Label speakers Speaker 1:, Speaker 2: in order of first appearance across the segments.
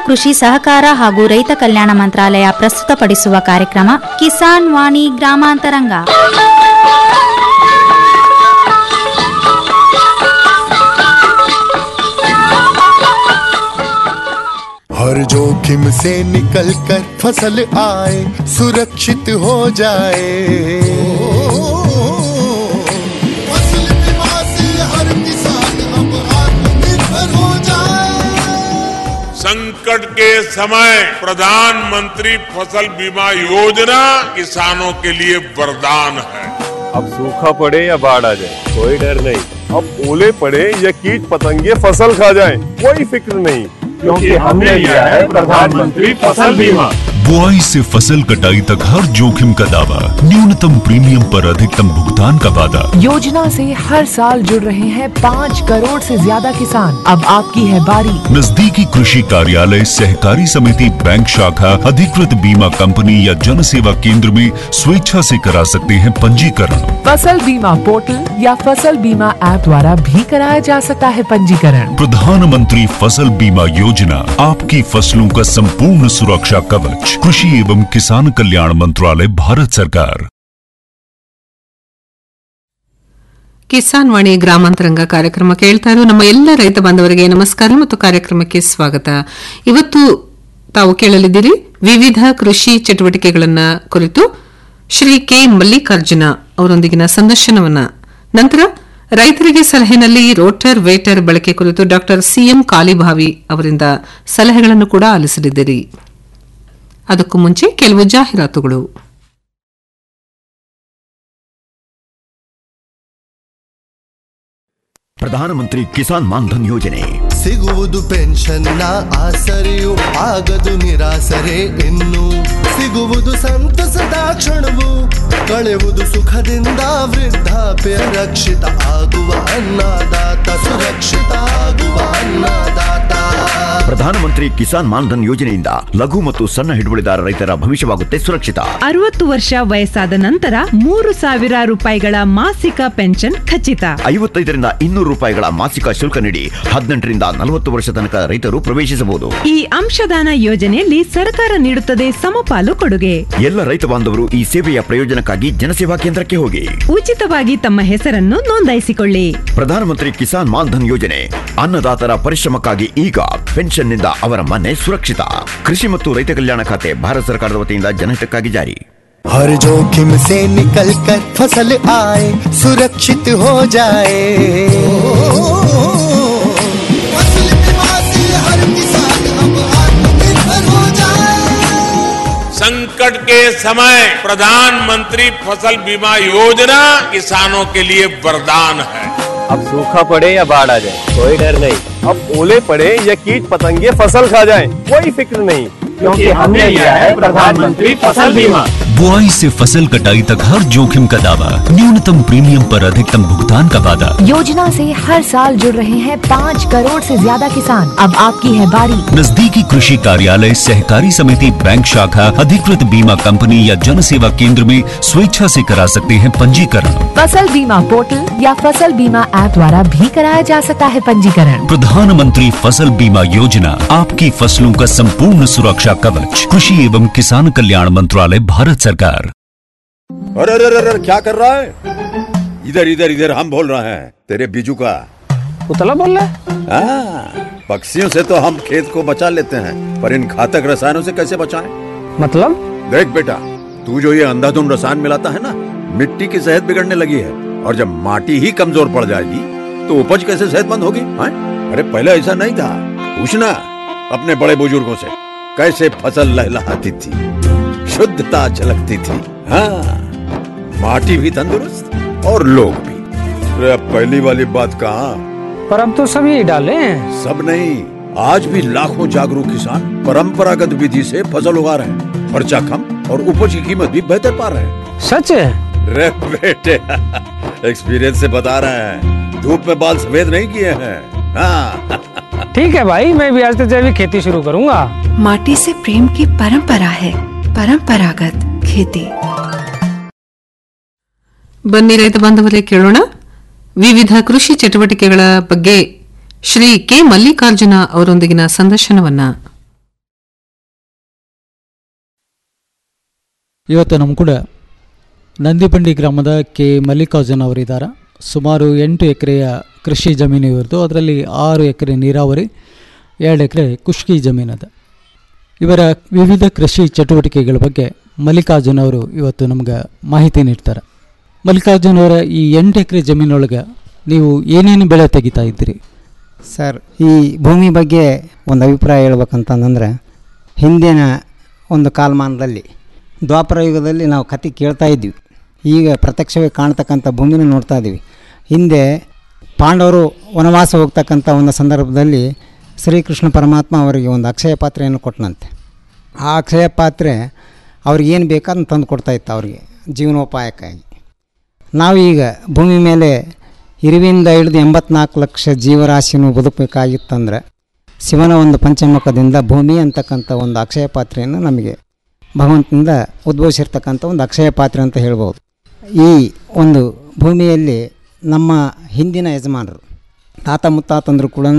Speaker 1: ಕೃಷಿ ಸಹಕಾರ ಹಾಗೂ ರೈತ ಕಲ್ಯಾಣ ಮಂತ್ರಾಲಯ ಪ್ರಸ್ತುತಪಡಿಸುವ ಕಾರ್ಯಕ್ರಮ ಕಿಸಾನ್ ವಾಣಿ ಗ್ರಾಮಾಂತರಂಗ
Speaker 2: हर जोखिम से निकल कर फसल आए सुरक्षित हो जाए फसल बीमा से हर किसान अब आत्मनिर्भर हो जाए
Speaker 3: संकट के समय प्रधानमंत्री फसल बीमा योजना किसानों के लिए वरदान है
Speaker 4: अब सूखा पड़े या बाढ़ आ जाए कोई डर नहीं अब ओले पड़े या कीट पतंगे फसल खा जाए कोई फिक्र नहीं क्योंकि हमने लिया है प्रधानमंत्री फसल बीमा
Speaker 5: बुआई से फसल कटाई तक हर जोखिम का दावा न्यूनतम प्रीमियम पर अधिकतम भुगतान का वादा
Speaker 6: योजना से हर साल जुड़ रहे हैं पाँच करोड़ से ज्यादा किसान अब आपकी है बारी
Speaker 5: नजदीकी कृषि कार्यालय सहकारी समिति बैंक शाखा अधिकृत बीमा कंपनी या जन सेवा केंद्र में स्वेच्छा से करा सकते हैं पंजीकरण
Speaker 6: फसल बीमा पोर्टल या फसल बीमा ऐप द्वारा भी कराया जा सकता है पंजीकरण
Speaker 5: प्रधानमंत्री फसल बीमा योजना आपकी फसलों का संपूर्ण सुरक्षा कवच कृषि एवं किसान कल्याण मंत्रालय भारत सरकार
Speaker 7: ಕಿಸಾನ್ ವಾಣಿ ಗ್ರಾಮಾಂತರಂಗ ಕಾರ್ಯಕ್ರಮ ಕೇಳ್ತಾ ಇರೋ ನಮ್ಮ ಎಲ್ಲ ರೈತ ಬಾಂಧವರಿಗೆ ನಮಸ್ಕಾರ ಮತ್ತು ಕಾರ್ಯಕ್ರಮಕ್ಕೆ ಸ್ವಾಗತ ಇವತ್ತು ತಾವು ಕೇಳಲಿದ್ದೀರಿ ವಿವಿಧ ಕೃಷಿ ಚಟುವಟಿಕೆಗಳನ್ನ ಕುರಿತು ಶ್ರೀ ಕೆ ಮಲ್ಲಿಕಾರ್ಜುನ ಅವರೊಂದಿಗಿನ ಸಂದರ್ಶನವನ್ನ ನಂತರ ರೈತರಿಗೆ ಸಲಹೆನಲ್ಲಿ ರೋಟರ್ ವೇಟರ್ ಬಳಕೆ ಕುರಿತು ಡಾಕ್ಟರ್ ಸಿಎಂ ಕಾಲಿಭಾವಿ ಅವರಿಂದ ಸಲಹೆಗಳನ್ನು ಕೂಡ ಆಲಿಸಲಿದ್ದೀರಿ ಅದಕ್ಕೂ ಮುಂಚೆ ಕೆಲವು ಜಾಹೀರಾತುಗಳು
Speaker 8: ಪ್ರಧಾನಮಂತ್ರಿ ಕಿಸಾನ್ ಮಾನ್ಧನ್ ಯೋಜನೆ
Speaker 2: ಸಿಗುವುದು ಪೆನ್ಷನ್ನ ಆಸರೆಯು ಆಗದು ನಿರಾಸರೆ ಇನ್ನು ಸಿಗುವುದು ಸಂತಸದ ಕ್ಷಣವು ಕಳೆಯುವುದು ಸುಖದಿಂದ ವೃದ್ಧಾಪ್ಯ ರಕ್ಷಿತ ಆಗುವ ಅನ್ನದಾತ ಸುರಕ್ಷಿತ ಆಗುವ ಅನ್ನದಾತ
Speaker 8: ಪ್ರಧಾನಮಂತ್ರಿ ಕಿಸಾನ್ ಮಾನ್ಧನ್ ಯೋಜನೆಯಿಂದ ಲಘು ಮತ್ತು ಸಣ್ಣ ಹಿಡುವಳಿದಾರ ರೈತರ ಭವಿಷ್ಯವಾಗುತ್ತೆ ಸುರಕ್ಷಿತ
Speaker 9: ಅರವತ್ತು ವರ್ಷ ವಯಸ್ಸಾದ ನಂತರ ಮೂರು ಸಾವಿರ ರೂಪಾಯಿಗಳ ಮಾಸಿಕ ಪೆನ್ಷನ್ ಖಚಿತ
Speaker 8: ಐವತ್ತೈದರಿಂದ ಇನ್ನೂರು ರೂಪಾಯಿಗಳ ಮಾಸಿಕ ಶುಲ್ಕ ನೀಡಿ ಹದಿನೆಂಟರಿಂದ ನಲವತ್ತು ವರ್ಷ ತನಕ ರೈತರು ಪ್ರವೇಶಿಸಬಹುದು
Speaker 9: ಈ ಅಂಶದಾನ ಯೋಜನೆಯಲ್ಲಿ ಸರ್ಕಾರ ನೀಡುತ್ತದೆ ಸಮಪಾಲು ಕೊಡುಗೆ
Speaker 8: ಎಲ್ಲ ರೈತ ಬಾಂಧವರು ಈ ಸೇವೆಯ ಪ್ರಯೋಜನಕ್ಕಾಗಿ ಜನಸೇವಾ ಕೇಂದ್ರಕ್ಕೆ ಹೋಗಿ
Speaker 9: ಉಚಿತವಾಗಿ ತಮ್ಮ ಹೆಸರನ್ನು ನೋಂದಾಯಿಸಿಕೊಳ್ಳಿ
Speaker 8: ಪ್ರಧಾನಮಂತ್ರಿ ಕಿಸಾನ್ ಮಾನ್ಧನ್ ಯೋಜನೆ ಅನ್ನದಾತರ ಪರಿಶ್ರಮಕ್ಕಾಗಿ ಈಗ ಪೆನ್ಷನ್ನಿಂದ ಅವರ ಮನೆ ಸುರಕ್ಷಿತ ಕೃಷಿ ಮತ್ತು ರೈತ ಕಲ್ಯಾಣ ಖಾತೆ ಭಾರತ ಸರ್ಕಾರದ ವತಿಯಿಂದ ಜನಹಿತಕ್ಕಾಗಿ ಜಾರಿ
Speaker 2: हर जोखिम से निकल कर फसल आए सुरक्षित हो जाए फसल बीमा से हर किसान अब आत्मनिर्भर हो जाए
Speaker 3: संकट के समय प्रधानमंत्री फसल बीमा योजना किसानों के लिए वरदान है
Speaker 4: अब सूखा पड़े या बाढ़ आ जाए कोई डर नहीं अब ओले पड़े या कीट पतंगे फसल खा जाए कोई फिक्र नहीं क्योंकि हमने लिया है प्रधानमंत्री फसल बीमा
Speaker 5: बुआई से फसल कटाई तक हर जोखिम का दावा न्यूनतम प्रीमियम पर अधिकतम भुगतान का वादा
Speaker 6: योजना से हर साल जुड़ रहे हैं पाँच करोड़ से ज्यादा किसान अब आपकी है बारी
Speaker 5: नजदीकी कृषि कार्यालय सहकारी समिति बैंक शाखा अधिकृत बीमा कंपनी या जन सेवा केंद्र में स्वेच्छा से करा सकते हैं पंजीकरण
Speaker 6: फसल बीमा पोर्टल या फसल बीमा ऐप द्वारा भी कराया जा सकता है पंजीकरण
Speaker 5: प्रधानमंत्री फसल बीमा योजना आपकी फसलों का संपूर्ण सुरक्षा कवच कृषि एवं किसान कल्याण मंत्रालय भारत सरकार
Speaker 10: अरे अरे अरे अरे, क्या कर रहा है इधर इधर इधर हम बोल रहे हैं तेरे बीजू का
Speaker 11: उतला बोल रहा है
Speaker 10: हाँ, पक्षियों से तो हम खेत को बचा लेते हैं पर इन घातक रसायनों से कैसे बचाएं?
Speaker 11: मतलब
Speaker 10: देख बेटा तू जो ये अंधाधुंध रसायन मिलाता है ना मिट्टी की सेहत बिगड़ने लगी है और जब माटी ही कमजोर पड़ जाएगी तो उपज कैसे सेहतमंद होगी हाँ? अरे पहले ऐसा नहीं था पूछना अपने बड़े बुजुर्गों से कैसे फसल लहलहाती थी शुद्धता झलकती थी हाँ माटी भी तंदुरुस्त और लोग भी अरे अब पहली वाली बात कहाँ
Speaker 11: पर अब तो सब यही डाले हैं
Speaker 10: सब नहीं आज भी लाखों जागरूक किसान परंपरागत विधि से फसल उगा रहे हैं खर्चा कम और उपज की कीमत भी बेहतर पा रहे हैं
Speaker 11: सच है
Speaker 10: रे बेटे एक्सपीरियंस से बता रहे हैं धूप में बाल सफेद नहीं किए हैं हाँ
Speaker 11: ठीक है भाई मैं भी आज से जैविक खेती शुरू करूंगा
Speaker 12: माटी से प्रेम की परंपरा है परंपरागत खेती
Speaker 7: ಬನ್ನಿ ರೈತ ಬಾಂಧವರೇ ಕೇಳೋಣ ವಿವಿಧ ಕೃಷಿ ಚಟುವಟಿಕೆಗಳ ಬಗ್ಗೆ ಶ್ರೀ ಕೆ ಮಲ್ಲಿಕಾರ್ಜುನ ಅವರೊಂದಿಗಿನ ಸಂದರ್ಶನವನ್ನ
Speaker 13: ಇವತ್ತು ನಮ್ಮ ಕೂಡ ನಂದಿಪಂಡಿ ಗ್ರಾಮದ ಕೆ ಮಲ್ಲಿಕಾರ್ಜುನ್ ಅವರಿದ್ದಾರೆ ಸುಮಾರು ಎಂಟು ಎಕರೆಯ ಕೃಷಿ ಜಮೀನು ಇವ್ರದ್ದು ಅದರಲ್ಲಿ ಆರು ಎಕರೆ ನೀರಾವರಿ ಎರಡು ಎಕರೆ ಖುಷ್ಕಿ ಜಮೀನದ ಇವರ ವಿವಿಧ ಕೃಷಿ ಚಟುವಟಿಕೆಗಳ ಬಗ್ಗೆ ಮಲ್ಲಿಕಾರ್ಜುನ್ ಅವರು ಇವತ್ತು ನಮ್ಗೆ ಮಾಹಿತಿ ನೀಡ್ತಾರೆ ಮಲ್ಲಿಕಾರ್ಜುನ್ ಅವರ ಈ ಎಂಟು ಎಕರೆ ಜಮೀನೊಳಗೆ ನೀವು ಏನೇನು ಬೆಳೆ ತೆಗಿತಾ ಇದ್ದೀರಿ
Speaker 14: ಸರ್ ಈ ಭೂಮಿ ಬಗ್ಗೆ ಒಂದು ಅಭಿಪ್ರಾಯ ಹೇಳ್ಬೇಕಂತಂದ್ರೆ ಹಿಂದಿನ ಒಂದು ಕಾಲಮಾನದಲ್ಲಿ ದ್ವಾಪರ ಯುಗದಲ್ಲಿ ನಾವು ಕತೆ ಕೇಳ್ತಾ ಇದ್ವಿ ಈಗ ಪ್ರತ್ಯಕ್ಷವಾಗಿ ಕಾಣ್ತಕ್ಕಂಥ ಭೂಮಿನ ನೋಡ್ತಾ ಇದ್ದೀವಿ ಹಿಂದೆ ಪಾಂಡವರು ವನವಾಸ ಹೋಗ್ತಕ್ಕಂಥ ಒಂದು ಸಂದರ್ಭದಲ್ಲಿ ಶ್ರೀಕೃಷ್ಣ ಪರಮಾತ್ಮ ಅವರಿಗೆ ಒಂದು ಅಕ್ಷಯ ಪಾತ್ರೆಯನ್ನು ಕೊಟ್ಟನಂತೆ ಆ ಅಕ್ಷಯ ಪಾತ್ರೆ ಅವ್ರಿಗೆ ಏನು ಬೇಕು ಅದನ್ನು ತಂದು ಕೊಡ್ತಾ ಇತ್ತು ಅವ್ರಿಗೆ ಜೀವನೋಪಾಯಕ್ಕಾಗಿ ನಾವೀಗ ಭೂಮಿ ಮೇಲೆ ಇರುವಿಂದ ಹಿಡಿದು ಎಂಬತ್ನಾಲ್ಕು ಲಕ್ಷ ಜೀವರಾಶಿನೂ ಬದುಕಬೇಕಾಗಿತ್ತಂದ್ರೆ ಶಿವನ ಒಂದು ಪಂಚಮುಖದಿಂದ ಭೂಮಿ ಅಂತಕ್ಕಂಥ ಒಂದು ಅಕ್ಷಯ ಪಾತ್ರೆಯನ್ನು ನಮಗೆ ಭಗವಂತನಿಂದ ಉದ್ಭವಿಸಿರ್ತಕ್ಕಂಥ ಒಂದು ಅಕ್ಷಯ ಪಾತ್ರೆ ಅಂತ ಹೇಳ್ಬೋದು ಈ ಒಂದು ಭೂಮಿಯಲ್ಲಿ ನಮ್ಮ ಹಿಂದಿನ ಯಜಮಾನರು ತಾತ ಮುತ್ತಾತಂದರು ಕೂಡ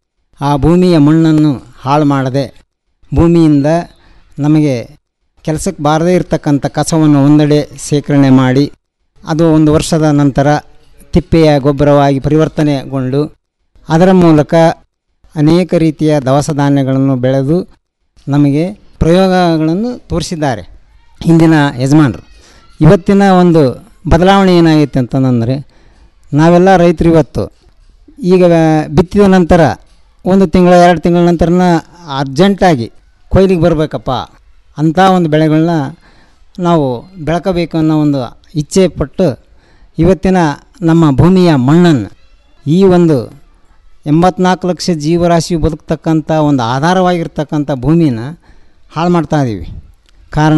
Speaker 14: ಆ ಭೂಮಿಯ ಮಣ್ಣನ್ನು ಹಾಳು ಮಾಡದೆ ಭೂಮಿಯಿಂದ ನಮಗೆ ಕೆಲಸಕ್ಕೆ ಬಾರದೇ ಇರತಕ್ಕಂಥ ಕಸವನ್ನು ಒಂದೆಡೆ ಶೇಖರಣೆ ಮಾಡಿ ಅದು ಒಂದು ವರ್ಷದ ನಂತರ ತಿಪ್ಪೆಯ ಗೊಬ್ಬರವಾಗಿ ಪರಿವರ್ತನೆಗೊಂಡು ಅದರ ಮೂಲಕ ಅನೇಕ ರೀತಿಯ ದವಸ ಧಾನ್ಯಗಳನ್ನು ಬೆಳೆದು ನಮಗೆ ಪ್ರಯೋಗಗಳನ್ನು ತೋರಿಸಿದ್ದಾರೆ ಹಿಂದಿನ ಯಜಮಾನರು ಇವತ್ತಿನ ಒಂದು ಬದಲಾವಣೆ ಏನಾಗೈತೆ ಅಂತಂದರೆ ನಾವೆಲ್ಲ ರೈತರು ಇವತ್ತು ಈಗ ಬಿತ್ತಿದ ನಂತರ ಒಂದು ತಿಂಗಳ ಎರಡು ತಿಂಗಳ ನಂತರನ ಅರ್ಜೆಂಟಾಗಿ ಕೊಯ್ಲಿಗೆ ಬರಬೇಕಪ್ಪ ಅಂಥ ಒಂದು ಬೆಳೆಗಳನ್ನ ನಾವು ಬೆಳಕಬೇಕು ಅನ್ನೋ ಒಂದು ಇಚ್ಛೆ ಪಟ್ಟು ಇವತ್ತಿನ ನಮ್ಮ ಭೂಮಿಯ ಮಣ್ಣನ್ನು ಈ ಒಂದು ಎಂಬತ್ನಾಲ್ಕು ಲಕ್ಷ ಜೀವರಾಶಿ ಬದುಕ್ತಕ್ಕಂಥ ಒಂದು ಆಧಾರವಾಗಿರ್ತಕ್ಕಂಥ ಭೂಮಿನ ಹಾಳು ಮಾಡ್ತಾ ಇದ್ದೀವಿ ಕಾರಣ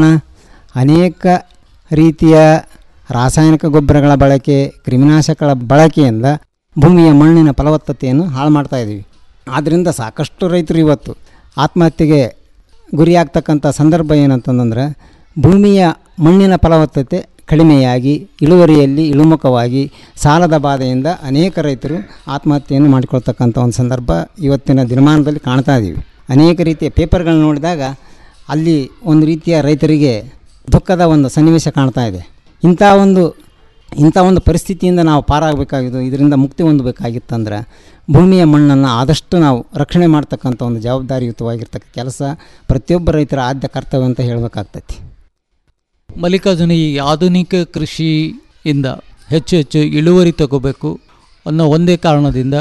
Speaker 14: ಅನೇಕ ರೀತಿಯ ರಾಸಾಯನಿಕ ಗೊಬ್ಬರಗಳ ಬಳಕೆ ಕ್ರಿಮಿನಾಶಕಗಳ ಬಳಕೆಯಿಂದ ಭೂಮಿಯ ಮಣ್ಣಿನ ಫಲವತ್ತತೆಯನ್ನು ಹಾಳು ಮಾಡ್ತಾ ಇದ್ದೀವಿ ಆದ್ದರಿಂದ ಸಾಕಷ್ಟು ರೈತರು ಇವತ್ತು ಆತ್ಮಹತ್ಯೆಗೆ ಗುರಿಯಾಗ್ತಕ್ಕಂಥ ಸಂದರ್ಭ ಏನಂತಂದ್ರೆ ಭೂಮಿಯ ಮಣ್ಣಿನ ಫಲವತ್ತತೆ ಕಡಿಮೆಯಾಗಿ ಇಳುವರಿಯಲ್ಲಿ ಇಳುಮುಖವಾಗಿ ಸಾಲದ ಬಾಧೆಯಿಂದ ಅನೇಕ ರೈತರು ಆತ್ಮಹತ್ಯೆಯನ್ನು ಮಾಡಿಕೊಳ್ತಕ್ಕಂಥ ಒಂದು ಸಂದರ್ಭ ಇವತ್ತಿನ ದಿನಮಾನದಲ್ಲಿ ಕಾಣ್ತಾ ಇದ್ದೀವಿ ಅನೇಕ ರೀತಿಯ ಪೇಪರ್ಗಳನ್ನ ನೋಡಿದಾಗ ಅಲ್ಲಿ ಒಂದು ರೀತಿಯ ರೈತರಿಗೆ ದುಃಖದ ಒಂದು ಸನ್ನಿವೇಶ ಕಾಣ್ತಾ ಇದೆ ಇಂಥ ಒಂದು ಇಂಥ ಒಂದು ಪರಿಸ್ಥಿತಿಯಿಂದ ನಾವು ಪಾರಾಗಬೇಕಾಗಿದ್ದು ಇದರಿಂದ ಮುಕ್ತಿ ಹೊಂದಬೇಕಾಗಿತ್ತಂದ್ರೆ ಭೂಮಿಯ ಮಣ್ಣನ್ನು ಆದಷ್ಟು ನಾವು ರಕ್ಷಣೆ ಮಾಡ್ತಕ್ಕಂಥ ಒಂದು ಜವಾಬ್ದಾರಿಯುತವಾಗಿರ್ತಕ್ಕ ಕೆಲಸ ಪ್ರತಿಯೊಬ್ಬ ರೈತರ ಆದ್ಯ ಕರ್ತವ್ಯ ಅಂತ ಹೇಳಬೇಕಾಗ್ತೈತಿ
Speaker 13: ಮಲ್ಲಿಕಾರ್ಜುನ ಈ ಆಧುನಿಕ ಕೃಷಿಯಿಂದ ಹೆಚ್ಚು ಹೆಚ್ಚು ಇಳುವರಿ ತಗೋಬೇಕು ಅನ್ನೋ ಒಂದೇ ಕಾರಣದಿಂದ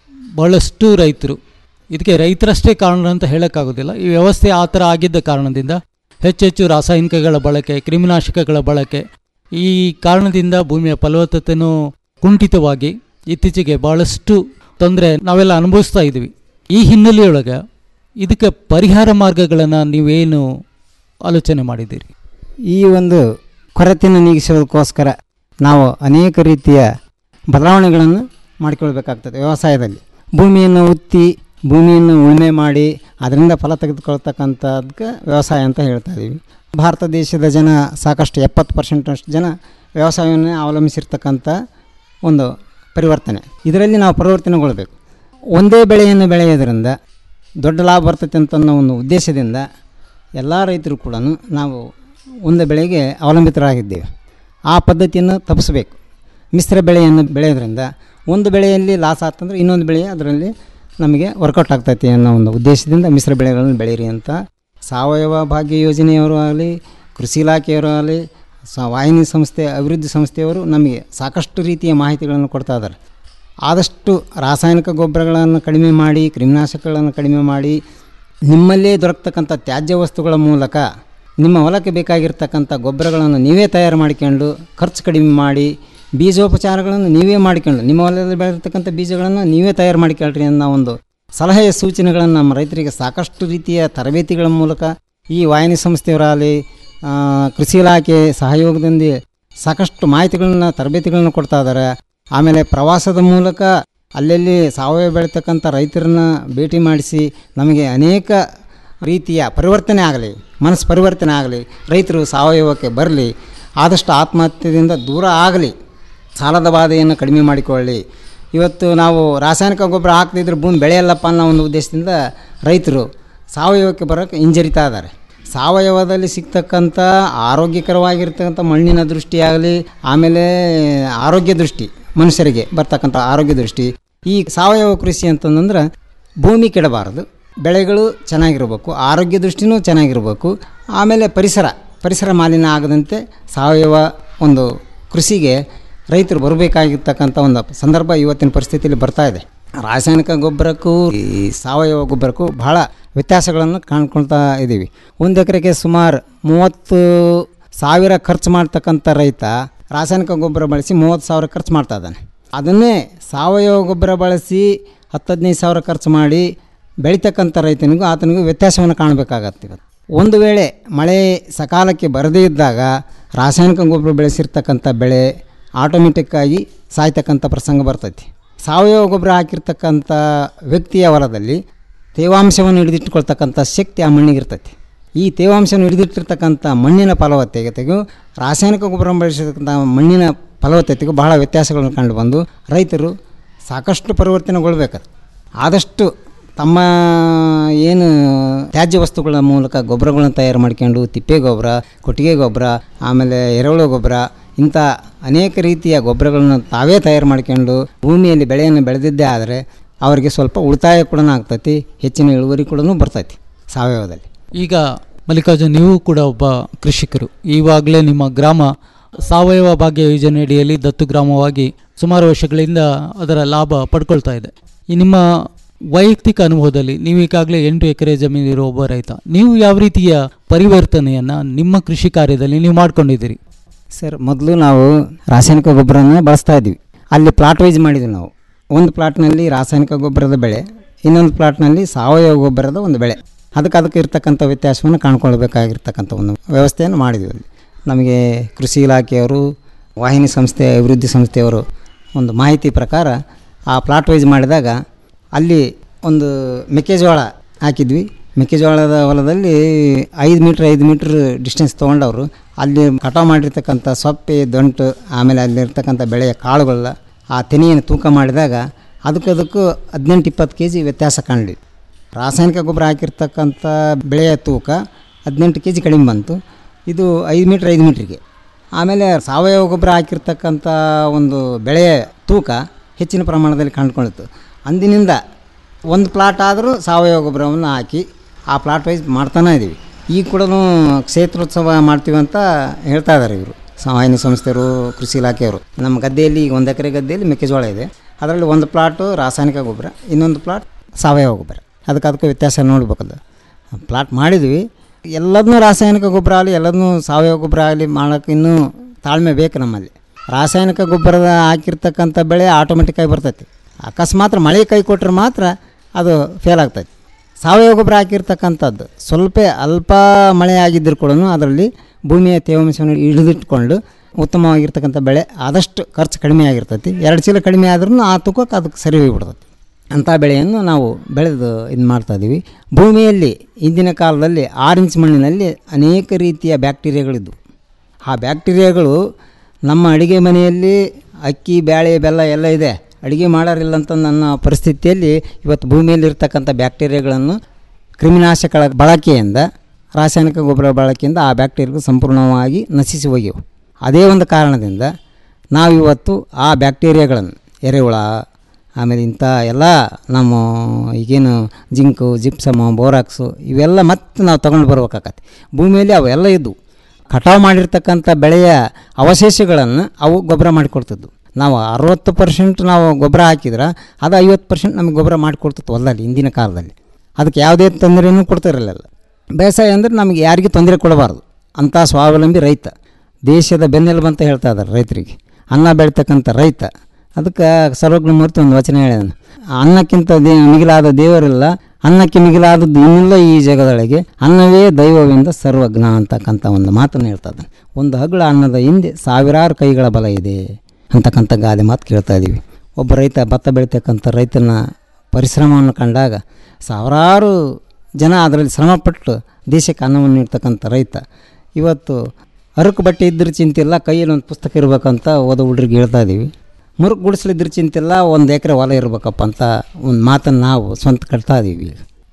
Speaker 13: ಬಹಳಷ್ಟು ರೈತರು ಇದಕ್ಕೆ ರೈತರಷ್ಟೇ ಕಾರಣ ಅಂತ ಹೇಳೋಕ್ಕಾಗೋದಿಲ್ಲ ಈ ವ್ಯವಸ್ಥೆ ಆ ಥರ ಆಗಿದ್ದ ಕಾರಣದಿಂದ ಹೆಚ್ಚೆಚ್ಚು ರಾಸಾಯನಿಕಗಳ ಬಳಕೆ ಕ್ರಿಮಿನಾಶಕಗಳ ಬಳಕೆ ಈ ಕಾರಣದಿಂದ ಭೂಮಿಯ ಫಲವತ್ತತೆಯೂ ಕುಂಠಿತವಾಗಿ ಇತ್ತೀಚೆಗೆ ಭಾಳಷ್ಟು ತೊಂದರೆ ನಾವೆಲ್ಲ ಅನುಭವಿಸ್ತಾ ಇದ್ದೀವಿ ಈ ಹಿನ್ನೆಲೆಯೊಳಗೆ ಇದಕ್ಕೆ ಪರಿಹಾರ ಮಾರ್ಗಗಳನ್ನು ನೀವೇನು ಆಲೋಚನೆ ಮಾಡಿದ್ದೀರಿ
Speaker 14: ಈ ಒಂದು ಕೊರತೆಯನ್ನು ನೀಗಿಸೋದಕ್ಕೋಸ್ಕರ ನಾವು ಅನೇಕ ರೀತಿಯ ಬದಲಾವಣೆಗಳನ್ನು ಮಾಡಿಕೊಳ್ಬೇಕಾಗ್ತದೆ ವ್ಯವಸಾಯದಲ್ಲಿ ಭೂಮಿಯನ್ನು ಉತ್ತಿ ಭೂಮಿಯನ್ನು ಉಳುಮೆ ಮಾಡಿ ಅದರಿಂದ ಫಲ ತೆಗೆದುಕೊಳ್ತಕ್ಕಂಥದ್ದಕ್ಕೆ ವ್ಯವಸಾಯ ಅಂತ ಹೇಳ್ತಾ ಇದ್ದೀವಿ ಭಾರತ ದೇಶದ ಜನ ಸಾಕಷ್ಟು ಎಪ್ಪತ್ತು ಪರ್ಸೆಂಟಷ್ಟು ಜನ ವ್ಯವಸಾಯವನ್ನು ಅವಲಂಬಿಸಿರ್ತಕ್ಕಂಥ ಒಂದು ಪರಿವರ್ತನೆ ಇದರಲ್ಲಿ ನಾವು ಪರಿವರ್ತನೆಗೊಳ್ಬೇಕು ಒಂದೇ ಬೆಳೆಯನ್ನು ಬೆಳೆಯೋದ್ರಿಂದ ದೊಡ್ಡ ಲಾಭ ಬರ್ತೈತೆ ಅಂತ ಅನ್ನೋ ಒಂದು ಉದ್ದೇಶದಿಂದ ಎಲ್ಲ ರೈತರು ಕೂಡ ನಾವು ಒಂದು ಬೆಳೆಗೆ ಅವಲಂಬಿತರಾಗಿದ್ದೇವೆ ಆ ಪದ್ಧತಿಯನ್ನು ತಪ್ಪಿಸಬೇಕು ಮಿಶ್ರ ಬೆಳೆಯನ್ನು ಬೆಳೆಯೋದ್ರಿಂದ ಒಂದು ಬೆಳೆಯಲ್ಲಿ ಲಾಸ್ ಆತಂದ್ರೆ ಇನ್ನೊಂದು ಬೆಳೆ ಅದರಲ್ಲಿ ನಮಗೆ ವರ್ಕೌಟ್ ಆಗ್ತೈತಿ ಅನ್ನೋ ಒಂದು ಉದ್ದೇಶದಿಂದ ಮಿಶ್ರ ಬೆಳೆಗಳನ್ನು ಬೆಳೀರಿ ಅಂತ ಸಾವಯವ ಭಾಗ್ಯ ಯೋಜನೆಯವರು ಆಗಲಿ ಕೃಷಿ ಇಲಾಖೆಯವರು ಆಗಲಿ ಸ ವಾಹಿನಿ ಸಂಸ್ಥೆ ಅಭಿವೃದ್ಧಿ ಸಂಸ್ಥೆಯವರು ನಮಗೆ ಸಾಕಷ್ಟು ರೀತಿಯ ಮಾಹಿತಿಗಳನ್ನು ಕೊಡ್ತಾ ಇದ್ದಾರೆ ಆದಷ್ಟು ರಾಸಾಯನಿಕ ಗೊಬ್ಬರಗಳನ್ನು ಕಡಿಮೆ ಮಾಡಿ ಕ್ರಿಮಿನಾಶಕಗಳನ್ನು ಕಡಿಮೆ ಮಾಡಿ ನಿಮ್ಮಲ್ಲೇ ದೊರಕತಕ್ಕಂಥ ತ್ಯಾಜ್ಯ ವಸ್ತುಗಳ ಮೂಲಕ ನಿಮ್ಮ ಹೊಲಕ್ಕೆ ಬೇಕಾಗಿರ್ತಕ್ಕಂಥ ಗೊಬ್ಬರಗಳನ್ನು ನೀವೇ ತಯಾರು ಮಾಡಿಕೊಂಡು ಖರ್ಚು ಕಡಿಮೆ ಮಾಡಿ ಬೀಜೋಪಚಾರಗಳನ್ನು ನೀವೇ ಮಾಡಿಕೊಂಡು ನಿಮ್ಮ ಹೊಲದಲ್ಲಿ ಬೆಳೆದಿರ್ತಕ್ಕಂಥ ಬೀಜಗಳನ್ನು ನೀವೇ ತಯಾರು ಮಾಡಿಕೊಳ್ಳ್ರಿ ಅನ್ನೋ ಒಂದು ಸಲಹೆಯ ಸೂಚನೆಗಳನ್ನು ನಮ್ಮ ರೈತರಿಗೆ ಸಾಕಷ್ಟು ರೀತಿಯ ತರಬೇತಿಗಳ ಮೂಲಕ ಈ ವಾಹಿನಿ ಸಂಸ್ಥೆಯವರಾಗಲಿ ಕೃಷಿ ಇಲಾಖೆ ಸಹಯೋಗದಿಂದ ಸಾಕಷ್ಟು ಮಾಹಿತಿಗಳನ್ನ ತರಬೇತಿಗಳನ್ನ ಕೊಡ್ತಾ ಇದ್ದಾರೆ ಆಮೇಲೆ ಪ್ರವಾಸದ ಮೂಲಕ ಅಲ್ಲಲ್ಲಿ ಸಾವಯವ ಬೆಳೀತಕ್ಕಂಥ ರೈತರನ್ನ ಭೇಟಿ ಮಾಡಿಸಿ ನಮಗೆ ಅನೇಕ ರೀತಿಯ ಪರಿವರ್ತನೆ ಆಗಲಿ ಮನಸ್ಸು ಪರಿವರ್ತನೆ ಆಗಲಿ ರೈತರು ಸಾವಯವಕ್ಕೆ ಬರಲಿ ಆದಷ್ಟು ಆತ್ಮಹತ್ಯೆಯಿಂದ ದೂರ ಆಗಲಿ ಸಾಲದ ಬಾಧೆಯನ್ನು ಕಡಿಮೆ ಮಾಡಿಕೊಳ್ಳಿ ಇವತ್ತು ನಾವು ರಾಸಾಯನಿಕ ಗೊಬ್ಬರ ಹಾಕದಿದ್ರೆ ಭೂಮಿ ಬೆಳೆಯಲ್ಲಪ್ಪ ಅನ್ನೋ ಒಂದು ಉದ್ದೇಶದಿಂದ ರೈತರು ಸಾವಯವಕ್ಕೆ ಬರೋಕ್ಕೆ ಹಿಂಜರಿತಾ ಇದ್ದಾರೆ ಸಾವಯವದಲ್ಲಿ ಸಿಗ್ತಕ್ಕಂಥ ಆರೋಗ್ಯಕರವಾಗಿರ್ತಕ್ಕಂಥ ಮಣ್ಣಿನ ದೃಷ್ಟಿಯಾಗಲಿ ಆಮೇಲೆ ಆರೋಗ್ಯ ದೃಷ್ಟಿ ಮನುಷ್ಯರಿಗೆ ಬರ್ತಕ್ಕಂಥ ಆರೋಗ್ಯ ದೃಷ್ಟಿ ಈ ಸಾವಯವ ಕೃಷಿ ಅಂತಂದ್ರೆ ಭೂಮಿ ಕೆಡಬಾರದು ಬೆಳೆಗಳು ಚೆನ್ನಾಗಿರಬೇಕು ಆರೋಗ್ಯ ದೃಷ್ಟಿನೂ ಚೆನ್ನಾಗಿರಬೇಕು ಆಮೇಲೆ ಪರಿಸರ ಪರಿಸರ ಮಾಲಿನ್ಯ ಆಗದಂತೆ ಸಾವಯವ ಒಂದು ಕೃಷಿಗೆ ರೈತರು ಬರಬೇಕಾಗಿರ್ತಕ್ಕಂಥ ಒಂದು ಸಂದರ್ಭ ಇವತ್ತಿನ ಪರಿಸ್ಥಿತಿಯಲ್ಲಿ ಬರ್ತಾ ಇದೆ ರಾಸಾಯನಿಕ ಗೊಬ್ಬರಕ್ಕೂ ಈ ಸಾವಯವ ಗೊಬ್ಬರಕ್ಕೂ ಬಹಳ ವ್ಯತ್ಯಾಸಗಳನ್ನು ಕಾಣ್ಕೊಳ್ತಾ ಇದ್ದೀವಿ ಒಂದು ಎಕರೆಗೆ ಸುಮಾರು ಮೂವತ್ತು ಸಾವಿರ ಖರ್ಚು ಮಾಡ್ತಕ್ಕಂಥ ರೈತ ರಾಸಾಯನಿಕ ಗೊಬ್ಬರ ಬಳಸಿ ಮೂವತ್ತು ಸಾವಿರ ಖರ್ಚು ಮಾಡ್ತಾ ಇದ್ದಾನೆ ಅದನ್ನೇ ಸಾವಯವ ಗೊಬ್ಬರ ಬಳಸಿ ಹತ್ತು ಹದಿನೈದು ಸಾವಿರ ಖರ್ಚು ಮಾಡಿ ಬೆಳೀತಕ್ಕಂಥ ರೈತನಿಗೂ ಆತನಿಗೂ ವ್ಯತ್ಯಾಸವನ್ನು ಕಾಣಬೇಕಾಗತ್ತೆ ಇವತ್ತು ಒಂದು ವೇಳೆ ಮಳೆ ಸಕಾಲಕ್ಕೆ ಬರದೇ ಇದ್ದಾಗ ರಾಸಾಯನಿಕ ಗೊಬ್ಬರ ಬೆಳೆಸಿರ್ತಕ್ಕಂಥ ಬೆಳೆ ಆಟೋಮೆಟಿಕ್ಕಾಗಿ ಸಾಯ್ತಕ್ಕಂಥ ಪ್ರಸಂಗ ಬರ್ತೈತಿ ಸಾವಯವ ಗೊಬ್ಬರ ಹಾಕಿರ್ತಕ್ಕಂಥ ವ್ಯಕ್ತಿಯ ಹೊಲದಲ್ಲಿ ತೇವಾಂಶವನ್ನು ಹಿಡಿದಿಟ್ಟುಕೊಳ್ತಕ್ಕಂಥ ಶಕ್ತಿ ಆ ಮಣ್ಣಿಗೆ ಇರ್ತೈತಿ ಈ ತೇವಾಂಶವನ್ನು ಹಿಡಿದಿಟ್ಟಿರ್ತಕ್ಕಂಥ ಮಣ್ಣಿನ ಫಲವತ್ತತೆಗೂ ರಾಸಾಯನಿಕ ಗೊಬ್ಬರ ಬಳಸಿರ್ತಕ್ಕಂಥ ಮಣ್ಣಿನ ಫಲವತ್ತತೆಗೂ ಬಹಳ ವ್ಯತ್ಯಾಸಗಳನ್ನು ಕಂಡು ಬಂದು ರೈತರು ಸಾಕಷ್ಟು ಪರಿವರ್ತನೆಗೊಳ್ಬೇಕು ಆದಷ್ಟು ತಮ್ಮ ಏನು ತ್ಯಾಜ್ಯ ವಸ್ತುಗಳ ಮೂಲಕ ಗೊಬ್ಬರಗಳನ್ನು ತಯಾರು ಮಾಡ್ಕೊಂಡು ತಿಪ್ಪೆ ಗೊಬ್ಬರ ಕೊಟ್ಟಿಗೆ ಗೊಬ್ಬರ ಆಮೇಲೆ ಎರೆಹುಳು ಗೊಬ್ಬರ ಇಂಥ ಅನೇಕ ರೀತಿಯ ಗೊಬ್ಬರಗಳನ್ನು ತಾವೇ ತಯಾರು ಮಾಡ್ಕೊಂಡು ಭೂಮಿಯಲ್ಲಿ ಬೆಳೆಯನ್ನು ಬೆಳೆದಿದ್ದೇ ಆದರೆ ಅವರಿಗೆ ಸ್ವಲ್ಪ ಉಳಿತಾಯ ಕೂಡ ಆಗ್ತೈತಿ ಹೆಚ್ಚಿನ ಇಳುವರಿ ಕೂಡ ಬರ್ತೈತಿ ಸಾವಯವದಲ್ಲಿ
Speaker 13: ಈಗ ಮಲ್ಲಿಕಾರ್ಜುನ್ ನೀವು ಕೂಡ ಒಬ್ಬ ಕೃಷಿಕರು ಈವಾಗಲೇ ನಿಮ್ಮ ಗ್ರಾಮ ಸಾವಯವ ಭಾಗ್ಯ ಯೋಜನೆ ಅಡಿಯಲ್ಲಿ ದತ್ತು ಗ್ರಾಮವಾಗಿ ಸುಮಾರು ವರ್ಷಗಳಿಂದ ಅದರ ಲಾಭ ಪಡ್ಕೊಳ್ತಾ ಇದೆ ಈ ನಿಮ್ಮ ವೈಯಕ್ತಿಕ ಅನುಭವದಲ್ಲಿ ನೀವು ಈಗಾಗಲೇ ಎಂಟು ಎಕರೆ ಜಮೀನಿರೋ ಒಬ್ಬ ರೈತ ನೀವು ಯಾವ ರೀತಿಯ ಪರಿವರ್ತನೆಯನ್ನು ನಿಮ್ಮ ಕೃಷಿ ಕಾರ್ಯದಲ್ಲಿ ನೀವು ಮಾಡ್ಕೊಂಡಿದ್ದೀರಿ
Speaker 14: ಸರ್ ಮೊದಲು ನಾವು ರಾಸಾಯನಿಕ ಗೊಬ್ಬರನ ಬಳಸ್ತಾ ಇದ್ವಿ ಅಲ್ಲಿ ಪ್ಲಾಟ್ ವೈಸ್ ಮಾಡಿದ್ವಿ ನಾವು ಒಂದು ಪ್ಲಾಟ್ನಲ್ಲಿ ರಾಸಾಯನಿಕ ಗೊಬ್ಬರದ ಬೆಳೆ ಇನ್ನೊಂದು ಪ್ಲಾಟ್ನಲ್ಲಿ ಸಾವಯವ ಗೊಬ್ಬರದ ಒಂದು ಬೆಳೆ ಅದಕ್ಕೆ ಅದಕ್ಕೆ ಇರ್ತಕ್ಕಂಥ ವ್ಯತ್ಯಾಸವನ್ನು ಕಾಣ್ಕೊಳ್ಬೇಕಾಗಿರ್ತಕ್ಕಂಥ ಒಂದು ವ್ಯವಸ್ಥೆಯನ್ನು ಮಾಡಿದ್ವಿ ಅಲ್ಲಿ ನಮಗೆ ಕೃಷಿ ಇಲಾಖೆಯವರು ವಾಹಿನಿ ಸಂಸ್ಥೆ ಅಭಿವೃದ್ಧಿ ಸಂಸ್ಥೆಯವರು ಒಂದು ಮಾಹಿತಿ ಪ್ರಕಾರ ಆ ಪ್ಲಾಟ್ ವೈಸ್ ಮಾಡಿದಾಗ ಅಲ್ಲಿ ಒಂದು ಮೆಕ್ಕೆಜೋಳ ಹಾಕಿದ್ವಿ ಮೆಕ್ಕೆಜೋಳದ ಹೊಲದಲ್ಲಿ ಐದು ಮೀಟ್ರ್ ಐದು ಮೀಟ್ರ್ ಡಿಸ್ಟೆನ್ಸ್ ತೊಗೊಂಡವರು ಅಲ್ಲಿ ಕಟಾವು ಮಾಡಿರ್ತಕ್ಕಂಥ ಸೊಪ್ಪೆ ದಂಟು ಆಮೇಲೆ ಅಲ್ಲಿರ್ತಕ್ಕಂಥ ಬೆಳೆಯ ಕಾಳುಗಳ ಆ ತೆನೆಯನ್ನು ತೂಕ ಮಾಡಿದಾಗ ಅದಕ್ಕದಕ್ಕೂ ಹದಿನೆಂಟು ಇಪ್ಪತ್ತು ಕೆ ಜಿ ವ್ಯತ್ಯಾಸ ಕಾಣಲಿ ರಾಸಾಯನಿಕ ಗೊಬ್ಬರ ಹಾಕಿರ್ತಕ್ಕಂಥ ಬೆಳೆಯ ತೂಕ ಹದಿನೆಂಟು ಕೆ ಜಿ ಕಡಿಮೆ ಬಂತು ಇದು ಐದು ಮೀಟ್ರ್ ಐದು ಮೀಟ್ರಿಗೆ ಆಮೇಲೆ ಸಾವಯವ ಗೊಬ್ಬರ ಹಾಕಿರ್ತಕ್ಕಂಥ ಒಂದು ಬೆಳೆಯ ತೂಕ ಹೆಚ್ಚಿನ ಪ್ರಮಾಣದಲ್ಲಿ ಕಂಡುಕೊಂಡಿತ್ತು ಅಂದಿನಿಂದ ಒಂದು ಪ್ಲಾಟ್ ಆದರೂ ಸಾವಯವ ಗೊಬ್ಬರವನ್ನು ಹಾಕಿ ಆ ಪ್ಲಾಟ್ ವೈಸ್ ಮಾಡ್ತಾನೆ ಇದ್ದೀವಿ ಈಗ ಕೂಡ ಕ್ಷೇತ್ರೋತ್ಸವ ಮಾಡ್ತೀವಿ ಅಂತ ಹೇಳ್ತಾ ಇದ್ದಾರೆ ಇವರು ವಾಹಿನಿ ಸಂಸ್ಥೆಯವರು ಕೃಷಿ ಇಲಾಖೆಯವರು ನಮ್ಮ ಗದ್ದೆಯಲ್ಲಿ ಈಗ ಒಂದು ಎಕರೆ ಗದ್ದೆಯಲ್ಲಿ ಮೆಕ್ಕೆಜೋಳ ಇದೆ ಅದರಲ್ಲಿ ಒಂದು ಪ್ಲಾಟು ರಾಸಾಯನಿಕ ಗೊಬ್ಬರ ಇನ್ನೊಂದು ಪ್ಲಾಟ್ ಸಾವಯವ ಗೊಬ್ಬರ ಅದಕ್ಕೆ ಅದಕ್ಕೆ ವ್ಯತ್ಯಾಸ ನೋಡ್ಬೇಕಲ್ಲ ಪ್ಲಾಟ್ ಮಾಡಿದ್ವಿ ಎಲ್ಲದನ್ನೂ ರಾಸಾಯನಿಕ ಗೊಬ್ಬರ ಆಗಲಿ ಎಲ್ಲದನ್ನೂ ಸಾವಯವ ಗೊಬ್ಬರ ಆಗಲಿ ಮಾಡೋಕೆ ಇನ್ನೂ ತಾಳ್ಮೆ ಬೇಕು ನಮ್ಮಲ್ಲಿ ರಾಸಾಯನಿಕ ಗೊಬ್ಬರದ ಹಾಕಿರ್ತಕ್ಕಂಥ ಬೆಳೆ ಆಟೋಮೆಟಿಕ್ಕಾಗಿ ಬರ್ತೈತಿ ಅಕಸ್ಮಾತ್ ಮಳೆ ಕೈ ಕೊಟ್ಟರೆ ಮಾತ್ರ ಅದು ಫೇಲ್ ಆಗ್ತೈತಿ ಸಾವಯವ ಗೊಬ್ಬರ ಹಾಕಿರ್ತಕ್ಕಂಥದ್ದು ಸ್ವಲ್ಪ ಅಲ್ಪ ಮಳೆ ಆಗಿದ್ದರೂ ಕೂಡ ಅದರಲ್ಲಿ ಭೂಮಿಯ ತೇವಾಂಶವನ್ನು ಹಿಡಿದಿಟ್ಕೊಂಡು ಉತ್ತಮವಾಗಿರ್ತಕ್ಕಂಥ ಬೆಳೆ ಆದಷ್ಟು ಖರ್ಚು ಕಡಿಮೆ ಆಗಿರ್ತೈತಿ ಎರಡು ಚೀಲ ಕಡಿಮೆ ಆದ್ರೂ ಆ ತೂಕಕ್ಕೆ ಅದಕ್ಕೆ ಸರಿ ಹೋಗಿಬಿಡ್ತೈತಿ ಅಂಥ ಬೆಳೆಯನ್ನು ನಾವು ಬೆಳೆದು ಇದು ಮಾಡ್ತಾಯಿದ್ದೀವಿ ಭೂಮಿಯಲ್ಲಿ ಇಂದಿನ ಕಾಲದಲ್ಲಿ ಆರು ಇಂಚ್ ಮಣ್ಣಿನಲ್ಲಿ ಅನೇಕ ರೀತಿಯ ಬ್ಯಾಕ್ಟೀರಿಯಾಗಳಿದ್ದವು ಆ ಬ್ಯಾಕ್ಟೀರಿಯಾಗಳು ನಮ್ಮ ಅಡುಗೆ ಮನೆಯಲ್ಲಿ ಅಕ್ಕಿ ಬೇಳೆ ಬೆಲ್ಲ ಎಲ್ಲ ಇದೆ ಅಡುಗೆ ಮಾಡೋರಿಲ್ಲ ಅಂತ ನನ್ನ ಪರಿಸ್ಥಿತಿಯಲ್ಲಿ ಇವತ್ತು ಭೂಮಿಯಲ್ಲಿ ಇರ್ತಕ್ಕಂಥ ಬ್ಯಾಕ್ಟೀರಿಯಾಗಳನ್ನು ಕ್ರಿಮಿನಾಶಕಗಳ ಬಳಕೆಯಿಂದ ರಾಸಾಯನಿಕ ಗೊಬ್ಬರ ಬಳಕೆಯಿಂದ ಆ ಬ್ಯಾಕ್ಟೀರಿಯಾಗಳು ಸಂಪೂರ್ಣವಾಗಿ ನಶಿಸಿ ಹೋಗಿವೆ ಅದೇ ಒಂದು ಕಾರಣದಿಂದ ನಾವಿವತ್ತು ಆ ಬ್ಯಾಕ್ಟೀರಿಯಾಗಳನ್ನು ಎರೆಹುಳ ಆಮೇಲೆ ಇಂಥ ಎಲ್ಲ ನಮ್ಮ ಈಗೇನು ಜಿಂಕು ಜಿಪ್ಸಮು ಬೋರಾಕ್ಸು ಇವೆಲ್ಲ ಮತ್ತೆ ನಾವು ತೊಗೊಂಡು ಬರ್ಬೇಕಾಗತ್ತೆ ಭೂಮಿಯಲ್ಲಿ ಅವೆಲ್ಲ ಇದ್ದವು ಕಟಾವು ಮಾಡಿರ್ತಕ್ಕಂಥ ಬೆಳೆಯ ಅವಶೇಷಗಳನ್ನು ಅವು ಗೊಬ್ಬರ ಮಾಡಿಕೊಡ್ತಿದ್ವು ನಾವು ಅರವತ್ತು ಪರ್ಸೆಂಟ್ ನಾವು ಗೊಬ್ಬರ ಹಾಕಿದ್ರೆ ಅದು ಐವತ್ತು ಪರ್ಸೆಂಟ್ ನಮಗೆ ಗೊಬ್ಬರ ಮಾಡಿಕೊಡ್ತಿತ್ತು ಹೊಲದಲ್ಲಿ ಇಂದಿನ ಕಾಲದಲ್ಲಿ ಅದಕ್ಕೆ ಯಾವುದೇ ತೊಂದರೆನೂ ಕೊಡ್ತಿರಲಿಲ್ಲ ಬೇಸಾಯ ಅಂದರೆ ನಮಗೆ ಯಾರಿಗೂ ತೊಂದರೆ ಕೊಡಬಾರ್ದು ಅಂಥ ಸ್ವಾವಲಂಬಿ ರೈತ ದೇಶದ ಬೆನ್ನೆಲುಬು ಅಂತ ಹೇಳ್ತಾ ಇದ್ದಾರೆ ರೈತರಿಗೆ ಅನ್ನ ಬೆಳೀತಕ್ಕಂಥ ರೈತ ಅದಕ್ಕೆ ಸರ್ವಜ್ಞ ಮೂರ್ತಿ ಒಂದು ವಚನ ಹೇಳಿದನು ಅನ್ನಕ್ಕಿಂತ ದೇ ಮಿಗಿಲಾದ ದೇವರಿಲ್ಲ ಅನ್ನಕ್ಕೆ ಮಿಗಿಲಾದದ್ದು ಇನ್ನಿಲ್ಲ ಈ ಜಗದೊಳಗೆ ಅನ್ನವೇ ದೈವವೆಂದ ಸರ್ವಜ್ಞ ಅಂತಕ್ಕಂಥ ಒಂದು ಮಾತನ್ನು ಹೇಳ್ತಾ ಇದ್ದಾನೆ ಒಂದು ಹಗಳ ಅನ್ನದ ಹಿಂದೆ ಸಾವಿರಾರು ಕೈಗಳ ಬಲ ಇದೆ ಅಂತಕ್ಕಂಥ ಗಾದೆ ಮಾತು ಕೇಳ್ತಾ ಇದ್ದೀವಿ ಒಬ್ಬ ರೈತ ಭತ್ತ ಬೆಳೀತಕ್ಕಂಥ ರೈತನ ಪರಿಶ್ರಮವನ್ನು ಕಂಡಾಗ ಸಾವಿರಾರು ಜನ ಅದರಲ್ಲಿ ಶ್ರಮಪಟ್ಟು ದೇಶಕ್ಕೆ ಅನ್ನವನ್ನು ನೀಡ್ತಕ್ಕಂಥ ರೈತ ಇವತ್ತು ಹರಕು ಬಟ್ಟೆ ಇದ್ದರೆ ಚಿಂತಿಲ್ಲ ಕೈಯಲ್ಲಿ ಒಂದು ಪುಸ್ತಕ ಇರಬೇಕಂತ ಓದೋ ಹುಡ್ರಿಗೆ ಹೇಳ್ತಾ ಇದ್ದೀವಿ ಮುರುಕು ಗುಡಿಸ್ಲಿದ್ರೆ ಚಿಂತಿಲ್ಲ ಒಂದು ಎಕರೆ ಹೊಲ ಇರಬೇಕಪ್ಪ ಅಂತ ಒಂದು ಮಾತನ್ನು ನಾವು ಸ್ವಂತ ಕಟ್ತಾ ಇದ್ದೀವಿ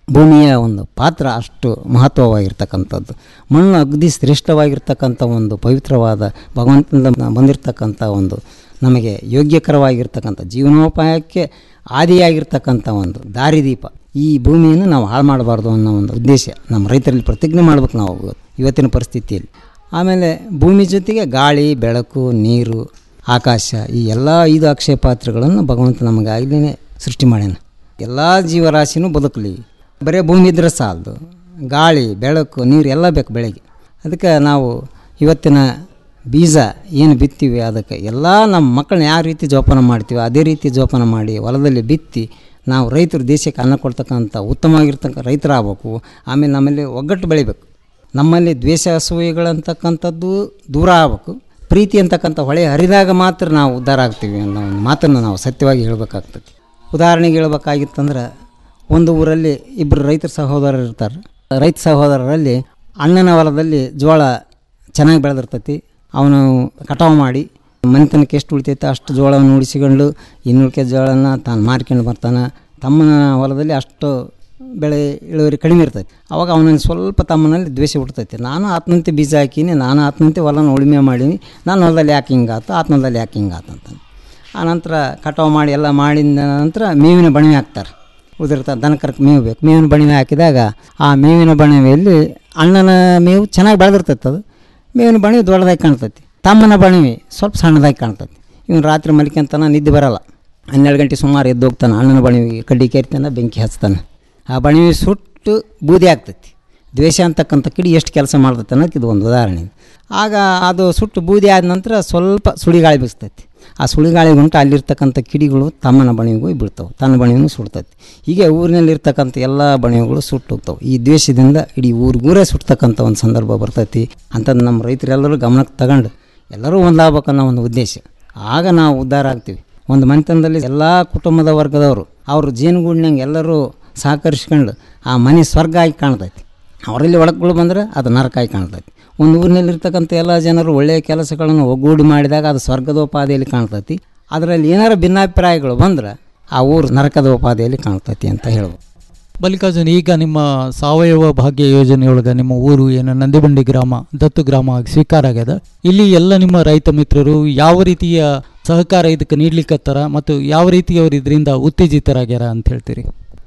Speaker 14: ಭೂಮಿಯ ಒಂದು ಪಾತ್ರ ಅಷ್ಟು ಮಹತ್ವವಾಗಿರ್ತಕ್ಕಂಥದ್ದು ಮಣ್ಣು ಅಗದಿ ಶ್ರೇಷ್ಠವಾಗಿರ್ತಕ್ಕಂಥ ಒಂದು ಪವಿತ್ರವಾದ ಭಗವಂತನಿಂದ ಬಂದಿರತಕ್ಕಂಥ ಒಂದು ನಮಗೆ ಯೋಗ್ಯಕರವಾಗಿರ್ತಕ್ಕಂಥ ಜೀವನೋಪಾಯಕ್ಕೆ ಆದಿಯಾಗಿರ್ತಕ್ಕಂಥ ಒಂದು ದಾರಿದೀಪ ಈ ಭೂಮಿಯನ್ನು ನಾವು ಹಾಳು ಮಾಡಬಾರ್ದು ಅನ್ನೋ ಒಂದು ಉದ್ದೇಶ ನಮ್ಮ ರೈತರಲ್ಲಿ ಪ್ರತಿಜ್ಞೆ ಮಾಡ್ಬೇಕು ನಾವು ಇವತ್ತಿನ ಪರಿಸ್ಥಿತಿಯಲ್ಲಿ ಆಮೇಲೆ ಭೂಮಿ ಜೊತೆಗೆ ಗಾಳಿ ಬೆಳಕು ನೀರು ಆಕಾಶ ಈ ಎಲ್ಲ ಐದು ಅಕ್ಷಯ ಪಾತ್ರಗಳನ್ನು ಭಗವಂತ ನಮಗಾಗಲೇ ಸೃಷ್ಟಿ ಮಾಡ್ಯಾನ ಎಲ್ಲ ಜೀವರಾಶಿನೂ ಬದುಕಲಿ ಬರೀ ಭೂಮಿ ಇದ್ರೆ ಸಾಲದು ಗಾಳಿ ಬೆಳಕು ನೀರು ಎಲ್ಲ ಬೇಕು ಬೆಳೆಗೆ ಅದಕ್ಕೆ ನಾವು ಇವತ್ತಿನ ಬೀಜ ಏನು ಬಿತ್ತೀವಿ ಅದಕ್ಕೆ ಎಲ್ಲ ನಮ್ಮ ಮಕ್ಕಳನ್ನ ಯಾವ ರೀತಿ ಜೋಪಾನ ಮಾಡ್ತೀವಿ ಅದೇ ರೀತಿ ಜೋಪಾನ ಮಾಡಿ ಹೊಲದಲ್ಲಿ ಬಿತ್ತಿ ನಾವು ರೈತರು ದೇಶಕ್ಕೆ ಅನ್ನ ಕೊಡ್ತಕ್ಕಂಥ ಉತ್ತಮವಾಗಿರ್ತಕ್ಕ ರೈತರಾಗಬೇಕು ಆಮೇಲೆ ನಮ್ಮಲ್ಲಿ ಒಗ್ಗಟ್ಟು ಬೆಳಿಬೇಕು ನಮ್ಮಲ್ಲಿ ದ್ವೇಷ ಅಸೂಯೆಗಳಂತಕ್ಕಂಥದ್ದು ದೂರ ಆಗಬೇಕು ಪ್ರೀತಿ ಅಂತಕ್ಕಂಥ ಹೊಳೆ ಹರಿದಾಗ ಮಾತ್ರ ನಾವು ಉದ್ಧಾರ ಆಗ್ತೀವಿ ಅನ್ನೋ ಒಂದು ಮಾತನ್ನು ನಾವು ಸತ್ಯವಾಗಿ ಹೇಳಬೇಕಾಗ್ತದೆ ಉದಾಹರಣೆಗೆ ಹೇಳ್ಬೇಕಾಗಿತ್ತಂದ್ರೆ ಒಂದು ಊರಲ್ಲಿ ಇಬ್ಬರು ರೈತರ ಸಹೋದರರು ಇರ್ತಾರೆ ರೈತ ಸಹೋದರರಲ್ಲಿ ಅಣ್ಣನ ಹೊಲದಲ್ಲಿ ಜೋಳ ಚೆನ್ನಾಗಿ ಬೆಳೆದಿರ್ತೈತಿ ಅವನು ಕಟಾವು ಮಾಡಿ ಮನೆತನಕ್ಕೆ ಎಷ್ಟು ಉಳಿತೈತೆ ಅಷ್ಟು ಜೋಳವನ್ನು ಉಳಿಸಿಕೊಂಡು ಇನ್ನುಳಿಕೆ ಜೋಳನ ತಾನು ಮಾರ್ಕೊಂಡು ಬರ್ತಾನೆ ತಮ್ಮನ ಹೊಲದಲ್ಲಿ ಅಷ್ಟು ಬೆಳೆ ಇಳುವರಿ ಕಡಿಮೆ ಇರ್ತೈತಿ ಅವಾಗ ಅವನಲ್ಲಿ ಸ್ವಲ್ಪ ತಮ್ಮನಲ್ಲಿ ದ್ವೇಷ ಹುಡ್ತೈತಿ ನಾನು ಆತ್ಮಂತೆ ಬೀಜ ಹಾಕೀನಿ ನಾನು ಆತ್ಮಂತೆ ಹೊಲನ ಉಳುಮೆ ಮಾಡೀನಿ ನಾನು ಹೊಲದಲ್ಲಿ ಯಾಕೆ ಹಿಂಗಾತು ಆತ್ಮದಲ್ಲಿ ಯಾಕೆ ಹಿಂಗಾತು ಅಂತಾನೆ ಆನಂತರ ಕಟಾವು ಮಾಡಿ ಎಲ್ಲ ಮಾಡಿದ ನಂತರ ಮೇವಿನ ಬಣವೆ ಹಾಕ್ತಾರೆ ಉದುರ್ತಾ ದನ ಕರ್ಕ ಮೇವು ಬೇಕು ಮೇವಿನ ಬಣವೆ ಹಾಕಿದಾಗ ಆ ಮೇವಿನ ಬಣವೆಯಲ್ಲಿ ಅಣ್ಣನ ಮೇವು ಚೆನ್ನಾಗಿ ಬೆಳೆದಿರ್ತೈತೆ ಅದು ಮೇವಿನ ಬಣವೆ ದೊಡ್ಡದಾಗಿ ಕಾಣ್ತೈತಿ ತಮ್ಮನ ಬಣವೆ ಸ್ವಲ್ಪ ಸಣ್ಣದಾಗಿ ಕಾಣ್ತೈತಿ ಇವನು ರಾತ್ರಿ ಮಲ್ಕೊಂತಾನ ನಿದ್ದೆ ಬರಲ್ಲ ಹನ್ನೆರಡು ಗಂಟೆ ಸುಮಾರು ಎದ್ದು ಹೋಗ್ತಾನೆ ಅಣ್ಣನ ಬಣವಿಗೆ ಕಡ್ಡಿ ಕೇರ್ತಾನೆ ಬೆಂಕಿ ಹಚ್ತಾನೆ ಆ ಬಣವೆ ಸುಟ್ಟು ಬೂದಿ ಆಗ್ತೈತಿ ದ್ವೇಷ ಅಂತಕ್ಕಂಥ ಕಿಡಿ ಎಷ್ಟು ಕೆಲಸ ಮಾಡ್ತೈತೆ ಅನ್ನೋದಕ್ಕೆ ಇದು ಒಂದು ಉದಾಹರಣೆ ಆಗ ಅದು ಸುಟ್ಟು ಬೂದಿ ಆದ ನಂತರ ಸ್ವಲ್ಪ ಸುಳಿಗಾಳಿ ಬೀಸ್ತೈತಿ ಆ ಸುಳಿಗಾಳಿ ಉಂಟು ಅಲ್ಲಿರ್ತಕ್ಕಂಥ ಕಿಡಿಗಳು ತಮ್ಮನ ಬಣಿಗೂ ಹೋಗಿ ಬೀಳ್ತಾವೆ ತನ್ನ ಬಣಿಗೂ ಸುಡ್ತೈತಿ ಹೀಗೆ ಊರಿನಲ್ಲಿರ್ತಕ್ಕಂಥ ಎಲ್ಲ ಬಣಿಗಳು ಸುಟ್ಟು ಹೋಗ್ತಾವೆ ಈ ದ್ವೇಷದಿಂದ ಇಡೀ ಊರಿಗೂರೇ ಸುಡ್ತಕ್ಕಂಥ ಒಂದು ಸಂದರ್ಭ ಬರ್ತೈತಿ ಅಂಥದ್ದು ನಮ್ಮ ರೈತರೆಲ್ಲರೂ ಗಮನಕ್ಕೆ ತಗೊಂಡು ಎಲ್ಲರೂ ಒಂದಾಗಬೇಕನ್ನೋ ಒಂದು ಉದ್ದೇಶ ಆಗ ನಾವು ಉದ್ಧಾರ ಆಗ್ತೀವಿ ಒಂದು ಮನೆತನದಲ್ಲಿ ಎಲ್ಲ ಕುಟುಂಬದ ವರ್ಗದವರು ಅವರು ಜೇನುಗೂಡಿನಂಗೆ ಎಲ್ಲರೂ ಸಹಕರಿಸ್ಕೊಂಡು ಆ ಮನೆ ಸ್ವರ್ಗ ಆಗಿ ಕಾಣ್ತೈತಿ ಅವರಲ್ಲಿ ಒಳಗಳು ಬಂದರೆ ಅದು ನರಕ ಆಗಿ ಕಾಣ್ತೈತಿ ಒಂದು ಊರಿನಲ್ಲಿರ್ತಕ್ಕಂಥ ಎಲ್ಲ ಜನರು ಒಳ್ಳೆಯ ಕೆಲಸಗಳನ್ನು ಒಗ್ಗೂಡಿ ಮಾಡಿದಾಗ ಅದು ಸ್ವರ್ಗದೋಪಾದಿಯಲ್ಲಿ ಕಾಣ್ತೈತಿ ಅದರಲ್ಲಿ ಏನಾರು ಭಿನ್ನಾಭಿಪ್ರಾಯಗಳು ಬಂದ್ರೆ ಆ ಊರು ನರಕದೋಪಾದಿಯಲ್ಲಿ ಕಾಣ್ತೈತಿ ಅಂತ ಹೇಳ್ಬೋದು
Speaker 13: ಮಲ್ಲಿಕಾರ್ಜುನ್ ಈಗ ನಿಮ್ಮ ಸಾವಯವ ಭಾಗ್ಯ ಯೋಜನೆಯೊಳಗೆ ನಿಮ್ಮ ಊರು ಏನು ನಂದಿಬಂಡಿ ಗ್ರಾಮ ದತ್ತು ಗ್ರಾಮ ಆಗಿ ಸ್ವೀಕಾರ ಆಗ್ಯದ ಇಲ್ಲಿ ಎಲ್ಲ ನಿಮ್ಮ ರೈತ ಮಿತ್ರರು ಯಾವ ರೀತಿಯ ಸಹಕಾರ ಇದಕ್ಕೆ ನೀಡ್ಲಿಕ್ಕತ್ತಾರ ಮತ್ತು ಯಾವ ರೀತಿ ಅವ್ರು ಇದರಿಂದ ಉತ್ತೇಜಿತರಾಗ್ಯಾರ ಅಂತ ಹೇಳ್ತೀರಿ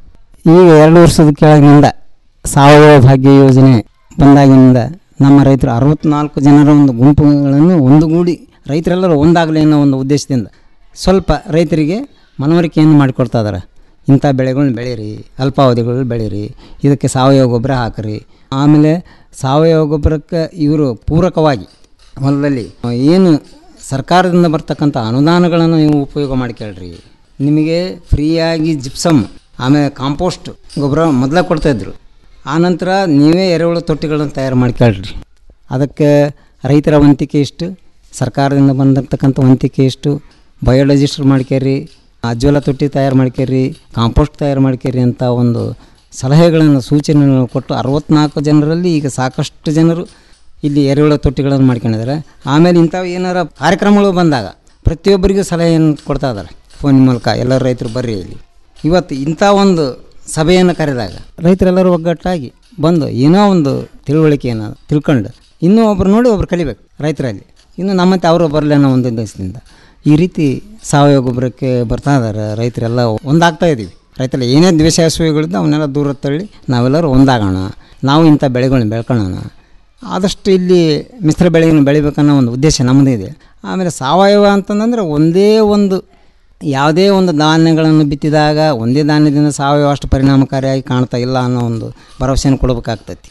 Speaker 14: ಈಗ ಎರಡು ವರ್ಷದ ಕೆಳಗಿನಿಂದ ಸಾವಯವ ಭಾಗ್ಯ ಯೋಜನೆ ಬಂದಾಗಿನಿಂದ ನಮ್ಮ ರೈತರು ಅರವತ್ನಾಲ್ಕು ಜನರ ಒಂದು ಗುಂಪುಗಳನ್ನು ಒಂದುಗೂಡಿ ರೈತರೆಲ್ಲರೂ ಒಂದಾಗಲಿ ಅನ್ನೋ ಒಂದು ಉದ್ದೇಶದಿಂದ ಸ್ವಲ್ಪ ರೈತರಿಗೆ ಮನವರಿಕೆಯನ್ನು ಮಾಡಿಕೊಡ್ತಾ ಇದ್ದಾರೆ ಇಂಥ ಬೆಳೆಗಳನ್ನ ಬೆಳೀರಿ ಅಲ್ಪಾವಧಿಗಳು ಬೆಳೀರಿ ಇದಕ್ಕೆ ಸಾವಯವ ಗೊಬ್ಬರ ಹಾಕಿರಿ ಆಮೇಲೆ ಸಾವಯವ ಗೊಬ್ಬರಕ್ಕೆ ಇವರು ಪೂರಕವಾಗಿ ಹೊಲದಲ್ಲಿ ಏನು ಸರ್ಕಾರದಿಂದ ಬರ್ತಕ್ಕಂಥ ಅನುದಾನಗಳನ್ನು ನೀವು ಉಪಯೋಗ ಮಾಡ್ಕೊಳ್ರಿ ನಿಮಗೆ ಫ್ರೀಯಾಗಿ ಜಿಪ್ಸಮ್ ಆಮೇಲೆ ಕಾಂಪೋಸ್ಟ್ ಗೊಬ್ಬರ ಮೊದಲೇ ಕೊಡ್ತಾಯಿದ್ರು ಆನಂತರ ನೀವೇ ಎರೆಹುಳು ತೊಟ್ಟಿಗಳನ್ನು ತಯಾರು ಮಾಡ್ಕೊಳ್ರಿ ಅದಕ್ಕೆ ರೈತರ ವಂತಿಕೆ ಇಷ್ಟು ಸರ್ಕಾರದಿಂದ ಬಂದಿರತಕ್ಕಂಥ ವಂತಿಕೆ ಇಷ್ಟು ಬಯೋಡೈಜೆಸ್ಟರ್ ಮಾಡ್ಕೇರಿ ಅಜ್ವಲ ತೊಟ್ಟಿ ತಯಾರು ಮಾಡ್ಕೇರಿ ಕಾಂಪೋಸ್ಟ್ ತಯಾರು ಮಾಡ್ಕೇರಿ ಅಂತ ಒಂದು ಸಲಹೆಗಳನ್ನು ಸೂಚನೆಗಳನ್ನು ಕೊಟ್ಟು ಅರವತ್ನಾಲ್ಕು ಜನರಲ್ಲಿ ಈಗ ಸಾಕಷ್ಟು ಜನರು ಇಲ್ಲಿ ಎರೆಹುಳ ತೊಟ್ಟಿಗಳನ್ನು ಮಾಡ್ಕೊಂಡಿದ್ದಾರೆ ಆಮೇಲೆ ಇಂಥವು ಏನಾರ ಕಾರ್ಯಕ್ರಮಗಳು ಬಂದಾಗ ಪ್ರತಿಯೊಬ್ಬರಿಗೂ ಸಲಹೆಯನ್ನು ಕೊಡ್ತಾ ಇದ್ದಾರೆ ಫೋನ್ ಮೂಲಕ ಎಲ್ಲರೂ ರೈತರು ಬರ್ರಿ ಇಲ್ಲಿ ಇವತ್ತು ಇಂಥ ಒಂದು ಸಭೆಯನ್ನು ಕರೆದಾಗ ರೈತರೆಲ್ಲರೂ ಒಗ್ಗಟ್ಟಾಗಿ ಬಂದು ಏನೋ ಒಂದು ತಿಳುವಳಿಕೆಯನ್ನು ತಿಳ್ಕೊಂಡು ಇನ್ನೂ ಒಬ್ರು ನೋಡಿ ಒಬ್ರು ಕಲಿಬೇಕು ರೈತರಲ್ಲಿ ಇನ್ನು ನಮ್ಮಂತೆ ಅವರು ಬರಲಿ ಅನ್ನೋ ಒಂದು ಉದ್ದೇಶದಿಂದ ಈ ರೀತಿ ಸಾವಯವ ಗೊಬ್ಬರಕ್ಕೆ ಬರ್ತಾ ಇದ್ದಾರೆ ರೈತರೆಲ್ಲ ಒಂದಾಗ್ತಾ ಇದ್ದೀವಿ ರೈತರ ಏನೇ ದ್ವೇಷ ಅಸೂಯೆಗಳಿದ್ದು ಅವನ್ನೆಲ್ಲ ದೂರ ತಳ್ಳಿ ನಾವೆಲ್ಲರೂ ಒಂದಾಗೋಣ ನಾವು ಇಂಥ ಬೆಳೆಗಳನ್ನ ಬೆಳ್ಕೊಳ್ಳೋಣ ಆದಷ್ಟು ಇಲ್ಲಿ ಮಿಶ್ರ ಬೆಳೆಗಳನ್ನು ಬೆಳಿಬೇಕನ್ನೋ ಒಂದು ಉದ್ದೇಶ ನಮ್ಮದೇ ಇದೆ ಆಮೇಲೆ ಸಾವಯವ ಅಂತಂದ್ರೆ ಒಂದೇ ಒಂದು ಯಾವುದೇ ಒಂದು ಧಾನ್ಯಗಳನ್ನು ಬಿತ್ತಿದಾಗ ಒಂದೇ ಧಾನ್ಯದಿಂದ ಸಾವಯವ ಅಷ್ಟು ಪರಿಣಾಮಕಾರಿಯಾಗಿ ಕಾಣ್ತಾ ಇಲ್ಲ ಅನ್ನೋ ಒಂದು ಭರವಸೆಯನ್ನು ಕೊಡಬೇಕಾಗ್ತೈತಿ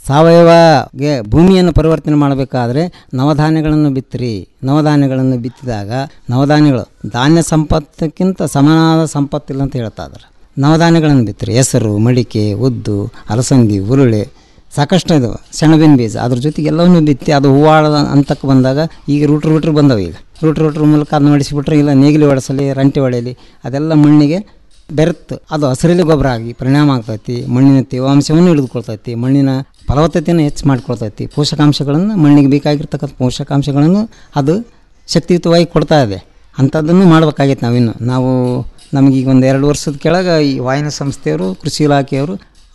Speaker 14: ಸಾವಯವಗೆ ಭೂಮಿಯನ್ನು ಪರಿವರ್ತನೆ ಮಾಡಬೇಕಾದ್ರೆ ನವಧಾನ್ಯಗಳನ್ನು ಬಿತ್ತಿರಿ ನವಧಾನ್ಯಗಳನ್ನು ಬಿತ್ತಿದಾಗ ನವಧಾನ್ಯಗಳು ಧಾನ್ಯ ಸಂಪತ್ತಕ್ಕಿಂತ ಸಮನಾದ ಸಂಪತ್ತಿಲ್ಲ ಅಂತ ಹೇಳ್ತಾ ಇದ್ದಾರೆ ನವಧಾನ್ಯಗಳನ್ನು ಬಿತ್ತಿರಿ ಹೆಸರು ಮಡಿಕೆ ಉದ್ದು ಅಲಸಂದಿ ಉರುಳೆ ಸಾಕಷ್ಟು ಇದಾವೆ ಸೆಣಬಿನ ಬೀಜ ಅದ್ರ ಜೊತೆಗೆ ಎಲ್ಲವನ್ನೂ ಬಿತ್ತಿ ಅದು ಹೂವಾಡ ಅಂತಕ್ಕೆ ಬಂದಾಗ ಈಗ ರೂಟ್ರ್ ರೂಟ್ರ್ ಬಂದವೆ ಈಗ ರೂಟ್ರ್ ರೂಟ್ರ್ ಮೂಲಕ ಅದನ್ನ ಹೊಡಿಸಿಬಿಟ್ರೆ ಇಲ್ಲ ನೇಗಿಲು ಹೊಡೆಸಲಿ ರಂಟೆ ಹೊಡೆಯಲಿ ಅದೆಲ್ಲ ಮಣ್ಣಿಗೆ ಬೆರೆತು ಅದು ಹಸಿರಲ್ಲಿ ಗೊಬ್ಬರ ಆಗಿ ಪರಿಣಾಮ ಆಗ್ತೈತಿ ಮಣ್ಣಿನ ತೇವಾಂಶವನ್ನು ಹಿಡಿದುಕೊಳ್ತೈತಿ ಮಣ್ಣಿನ ಫಲವತ್ತತೆಯನ್ನು ಹೆಚ್ಚು ಮಾಡ್ಕೊಳ್ತೈತಿ ಪೋಷಕಾಂಶಗಳನ್ನು ಮಣ್ಣಿಗೆ ಬೇಕಾಗಿರ್ತಕ್ಕಂಥ ಪೋಷಕಾಂಶಗಳನ್ನು ಅದು ಶಕ್ತಿಯುತವಾಗಿ ಕೊಡ್ತಾ ಇದೆ ಅಂಥದ್ದನ್ನು ಮಾಡ್ಬೇಕಾಗೈತೆ ನಾವಿನ್ನು ನಾವು ನಮಗೀಗ ಒಂದು ಎರಡು ವರ್ಷದ ಕೆಳಗೆ ಈ ವಾಯನ ಸಂಸ್ಥೆಯವರು ಕೃಷಿ ಇಲಾಖೆಯವರು